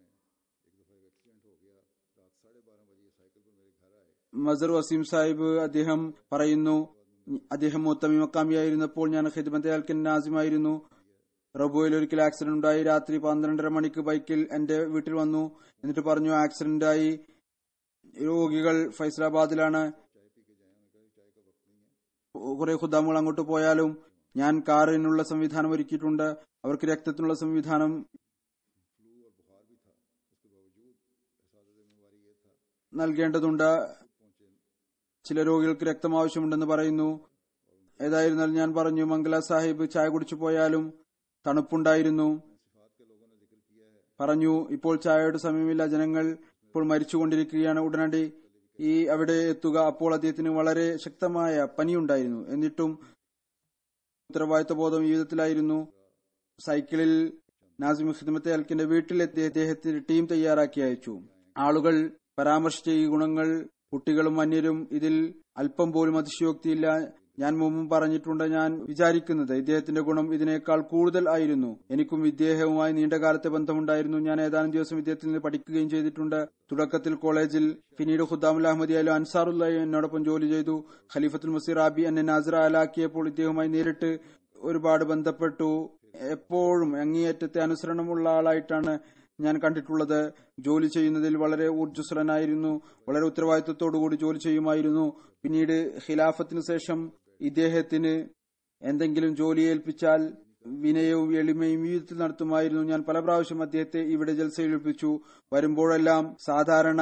മസർ വസീം സാഹിബ് അദ്ദേഹം പറയുന്നു അദ്ദേഹം മുത്തമി മക്കാമിയായിരുന്നപ്പോൾ ഞാൻ ഖിദ്മത്തെ അൽക്കൻ നാസിമായിരുന്നു റബുവിൽ ഒരിക്കൽ ആക്സിഡന്റ് ഉണ്ടായി രാത്രി പന്ത്രണ്ടര മണിക്ക് ബൈക്കിൽ എന്റെ വീട്ടിൽ വന്നു എന്നിട്ട് പറഞ്ഞു ആക്സിഡന്റ് ആയി രോഗികൾ ഫൈസലാബാദിലാണ് കുറെ ഖുദാമുകൾ അങ്ങോട്ട് പോയാലും ഞാൻ കാറിനുള്ള സംവിധാനം ഒരുക്കിയിട്ടുണ്ട് അവർക്ക് രക്തത്തിനുള്ള സംവിധാനം നൽകേണ്ടതുണ്ട് ചില രോഗികൾക്ക് രക്തം ആവശ്യമുണ്ടെന്ന് പറയുന്നു ഏതായിരുന്നാലും ഞാൻ പറഞ്ഞു മംഗല സാഹിബ് ചായ കുടിച്ചു പോയാലും തണുപ്പുണ്ടായിരുന്നു പറഞ്ഞു ഇപ്പോൾ ചായയുടെ സമയമില്ല ജനങ്ങൾ ഇപ്പോൾ മരിച്ചുകൊണ്ടിരിക്കുകയാണ് ഉടനടി ഈ അവിടെ എത്തുക അപ്പോൾ അദ്ദേഹത്തിന് വളരെ ശക്തമായ പനിയുണ്ടായിരുന്നു എന്നിട്ടും ഉത്തരവാദിത്വ ബോധം ജീവിതത്തിലായിരുന്നു സൈക്കിളിൽ നാസിം ഖിദ്മത്തെ അൽക്കിന്റെ വീട്ടിലെത്തി അദ്ദേഹത്തിന് ടീം തയ്യാറാക്കി അയച്ചു ആളുകൾ പരാമർശിച്ച ഈ ഗുണങ്ങൾ കുട്ടികളും അന്യരും ഇതിൽ അല്പം പോലും അതിശയോക്തിയില്ല ഞാൻ മുമ്പും പറഞ്ഞിട്ടുണ്ട് ഞാൻ വിചാരിക്കുന്നത് ഇദ്ദേഹത്തിന്റെ ഗുണം ഇതിനേക്കാൾ കൂടുതൽ ആയിരുന്നു എനിക്കും ഇദ്ദേഹവുമായി നീണ്ടകാലത്തെ ബന്ധമുണ്ടായിരുന്നു ഞാൻ ഏതാനും ദിവസം ഇദ്ദേഹത്തിൽ നിന്ന് പഠിക്കുകയും ചെയ്തിട്ടുണ്ട് തുടക്കത്തിൽ കോളേജിൽ പിന്നീട് ഖുദ്ദാമുൽ അഹമ്മദിയായാലും അൻസാറുല്ലായി എന്നോടൊപ്പം ജോലി ചെയ്തു ഖലീഫത്തുൽ മസീർ ആബി എന്നെ നാസറ അലാക്കിയപ്പോൾ ഇദ്ദേഹവുമായി നേരിട്ട് ഒരുപാട് ബന്ധപ്പെട്ടു എപ്പോഴും അങ്ങേയറ്റത്തെ അനുസരണമുള്ള ആളായിട്ടാണ് ഞാൻ കണ്ടിട്ടുള്ളത് ജോലി ചെയ്യുന്നതിൽ വളരെ ഊർജ്ജസ്വലനായിരുന്നു വളരെ ഉത്തരവാദിത്വത്തോടുകൂടി ജോലി ചെയ്യുമായിരുന്നു പിന്നീട് ഖിലാഫത്തിന് ശേഷം ഇദ്ദേഹത്തിന് എന്തെങ്കിലും ജോലി ഏൽപ്പിച്ചാൽ വിനയവും എളിമയും ജീവിതത്തിൽ നടത്തുമായിരുന്നു ഞാൻ പല പ്രാവശ്യം അദ്ദേഹത്തെ ഇവിടെ ജൽസയിൽ ഏൽപ്പിച്ചു വരുമ്പോഴെല്ലാം സാധാരണ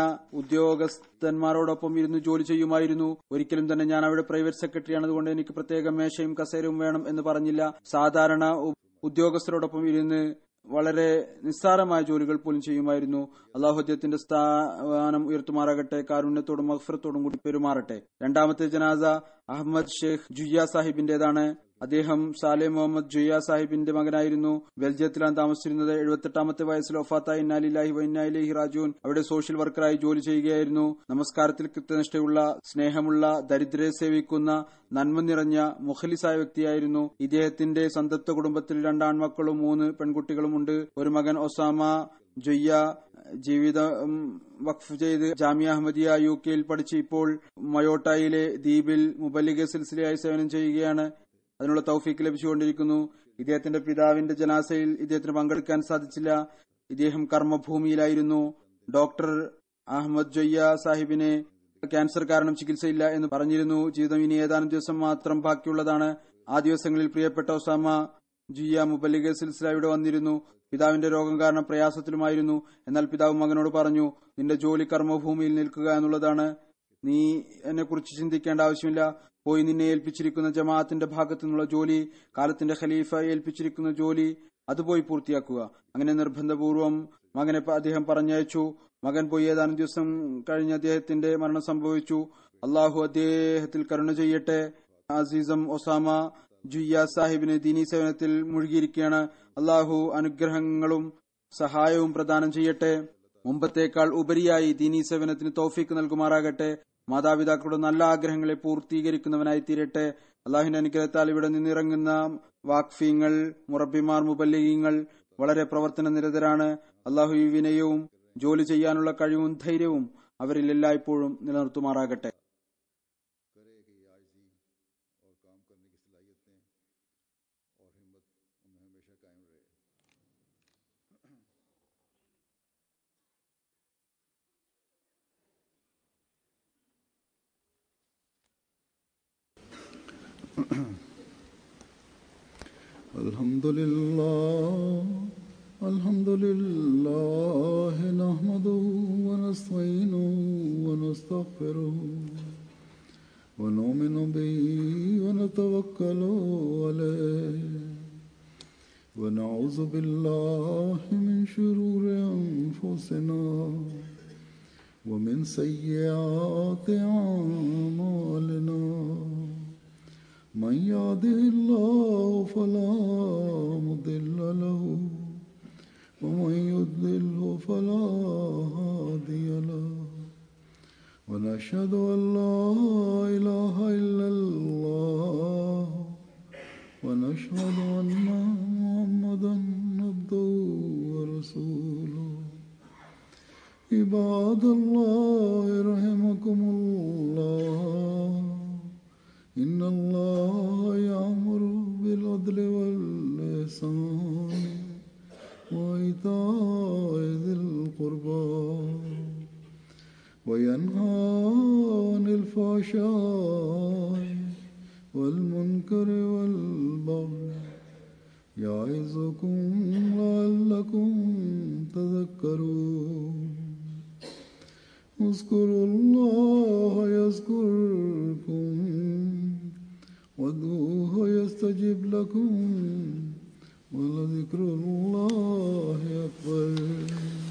ഉദ്യോഗസ്ഥന്മാരോടൊപ്പം ഇരുന്ന് ജോലി ചെയ്യുമായിരുന്നു ഒരിക്കലും തന്നെ ഞാൻ അവിടെ പ്രൈവറ്റ് സെക്രട്ടറിയാണ് അതുകൊണ്ട് എനിക്ക് പ്രത്യേക മേശയും കസേരയും വേണം എന്ന് പറഞ്ഞില്ല സാധാരണ ഉ- ഉദ്യോഗസ്ഥരോടൊപ്പം ഇരുന്ന് വളരെ നിസ്സാരമായ ജോലികൾ പോലും ചെയ്യുമായിരുന്നു അള്ളാഹു അദ്ദേഹത്തിന്റെ സ്ഥാനം ഉയർത്തുമാറാകട്ടെ കാരുണ്യത്തോടും മഹഫറത്തോടും കൂടി പെരുമാറട്ടെ രണ്ടാമത്തെ ജനാസ അഹമ്മദ് ഷെയ്ഖ് ജുയ്യ സാഹിബിന്റേതാണ് അദ്ദേഹം സാലെ മുഹമ്മദ് ജുയ്യ സാഹിബിന്റെ മകനായിരുന്നു ബെൽജിയത്തിലാണ് താമസിച്ചിരുന്നത് എഴുപത്തെട്ടാമത്തെ വയസ്സിൽ ഒഫാത്ത ഇന്നാലില്ലാഹി വൈനാലിഹി റാജുൻ അവിടെ സോഷ്യൽ വർക്കറായി ജോലി ചെയ്യുകയായിരുന്നു നമസ്കാരത്തിൽ കൃത്യനിഷ്ഠയുള്ള സ്നേഹമുള്ള ദരിദ്രരെ സേവിക്കുന്ന നന്മ നിറഞ്ഞ മുഖലിസായ വ്യക്തിയായിരുന്നു ഇദ്ദേഹത്തിന്റെ സന്തത്വ കുടുംബത്തിൽ രണ്ടാൺമക്കളും മൂന്ന് പെൺകുട്ടികളുമുണ്ട് ഒരു മകൻ ഒസാമ ജൊയ്യ ജീവിതം വഖഫ് ചെയ്ത് ജാമിയ അഹമ്മദിയ യു കെയിൽ പഠിച്ച് ഇപ്പോൾ മയോട്ടായിലെ ദ്വീപിൽ മുബല്ലിഗ സിൽസിലയായി സേവനം ചെയ്യുകയാണ് അതിനുള്ള തൗഫീക്ക് ലഭിച്ചുകൊണ്ടിരിക്കുന്നു ഇദ്ദേഹത്തിന്റെ പിതാവിന്റെ ജനാസയിൽ ഇദ്ദേഹത്തിന് പങ്കെടുക്കാൻ സാധിച്ചില്ല ഇദ്ദേഹം കർമ്മഭൂമിയിലായിരുന്നു ഡോക്ടർ അഹമ്മദ് ജൊയ്യ സാഹിബിനെ ക്യാൻസർ കാരണം ചികിത്സയില്ല എന്ന് പറഞ്ഞിരുന്നു ജീവിതം ഇനി ഏതാനും ദിവസം മാത്രം ബാക്കിയുള്ളതാണ് ആ ദിവസങ്ങളിൽ പ്രിയപ്പെട്ട ഒസാമ ജിയ മുബല്ലിഗ സിൽസില ഇവിടെ വന്നിരുന്നു പിതാവിന്റെ രോഗം കാരണം പ്രയാസത്തിലുമായിരുന്നു എന്നാൽ പിതാവ് മകനോട് പറഞ്ഞു നിന്റെ ജോലി കർമ്മഭൂമിയിൽ നിൽക്കുക എന്നുള്ളതാണ് നീ എന്നെ കുറിച്ച് ചിന്തിക്കേണ്ട ആവശ്യമില്ല പോയി നിന്നെ ഏൽപ്പിച്ചിരിക്കുന്ന ജമാഅത്തിന്റെ ഭാഗത്തു നിന്നുള്ള ജോലി കാലത്തിന്റെ ഖലീഫ ഏൽപ്പിച്ചിരിക്കുന്ന ജോലി അത് പോയി പൂർത്തിയാക്കുക അങ്ങനെ നിർബന്ധപൂർവം മകനെ പ- അദ്ദേഹം പറഞ്ഞയച്ചു മകൻ പോയി ഏതാനും ദിവസം കഴിഞ്ഞ് അദ്ദേഹത്തിന്റെ മരണം സംഭവിച്ചു അള്ളാഹു അദ്ദേഹത്തിൽ കരുണ ചെയ്യട്ടെ അസീസം ഒസാമ ജുയ്യ സാഹിബിന് ദീനി സേവനത്തിൽ മുഴുകിയിരിക്കുകയാണ് അള്ളാഹു അനുഗ്രഹങ്ങളും സഹായവും പ്രദാനം ചെയ്യട്ടെ മുമ്പത്തേക്കാൾ ഉപരിയായി ദീനി സേവനത്തിന് തൗഫീക്ക് നൽകുമാറാകട്ടെ മാതാപിതാക്കളുടെ നല്ല ആഗ്രഹങ്ങളെ പൂർത്തീകരിക്കുന്നവനായി തീരട്ടെ അള്ളാഹുവിന്റെ അനുഗ്രഹത്താൽ ഇവിടെ നിന്നിറങ്ങുന്ന വാക്ഫീങ്ങൾ മുറബിമാർ മുബല്ലിങ്ങൾ വളരെ പ്രവർത്തന നിരതരാണ് അള്ളാഹു ഈ വിനയവും ജോലി ചെയ്യാനുള്ള കഴിവും ധൈര്യവും അവരിൽ എല്ലായ്പ്പോഴും നിലനിർത്തുമാറാകട്ടെ करे कि ये आजी और काम करने की सलाहियतें और हिम्मत उनमें हमेशा कायम रहे الحمد لله الحمد لله نحمده ونستعينه ونستغفره ونؤمن به ونتوكل عليه ونعوذ بالله من شرور أنفسنا ومن سيئات أعمالنا من يهده الله فلا مضل له ومن يضلله فلا هادي له ونشهد أن لا إله إلا الله ونشهد أن محمدا عبده ورسوله عباد الله رحمكم الله إن الله يأمر بالعدل والإحسان وإيتاء ذي القربى وينهى عن الفحشاء والمنكر والبغي يعظكم لعلكم تذكرون اذكروا الله يذكركم وادعوه يستجب لكم ولذكر الله أكبر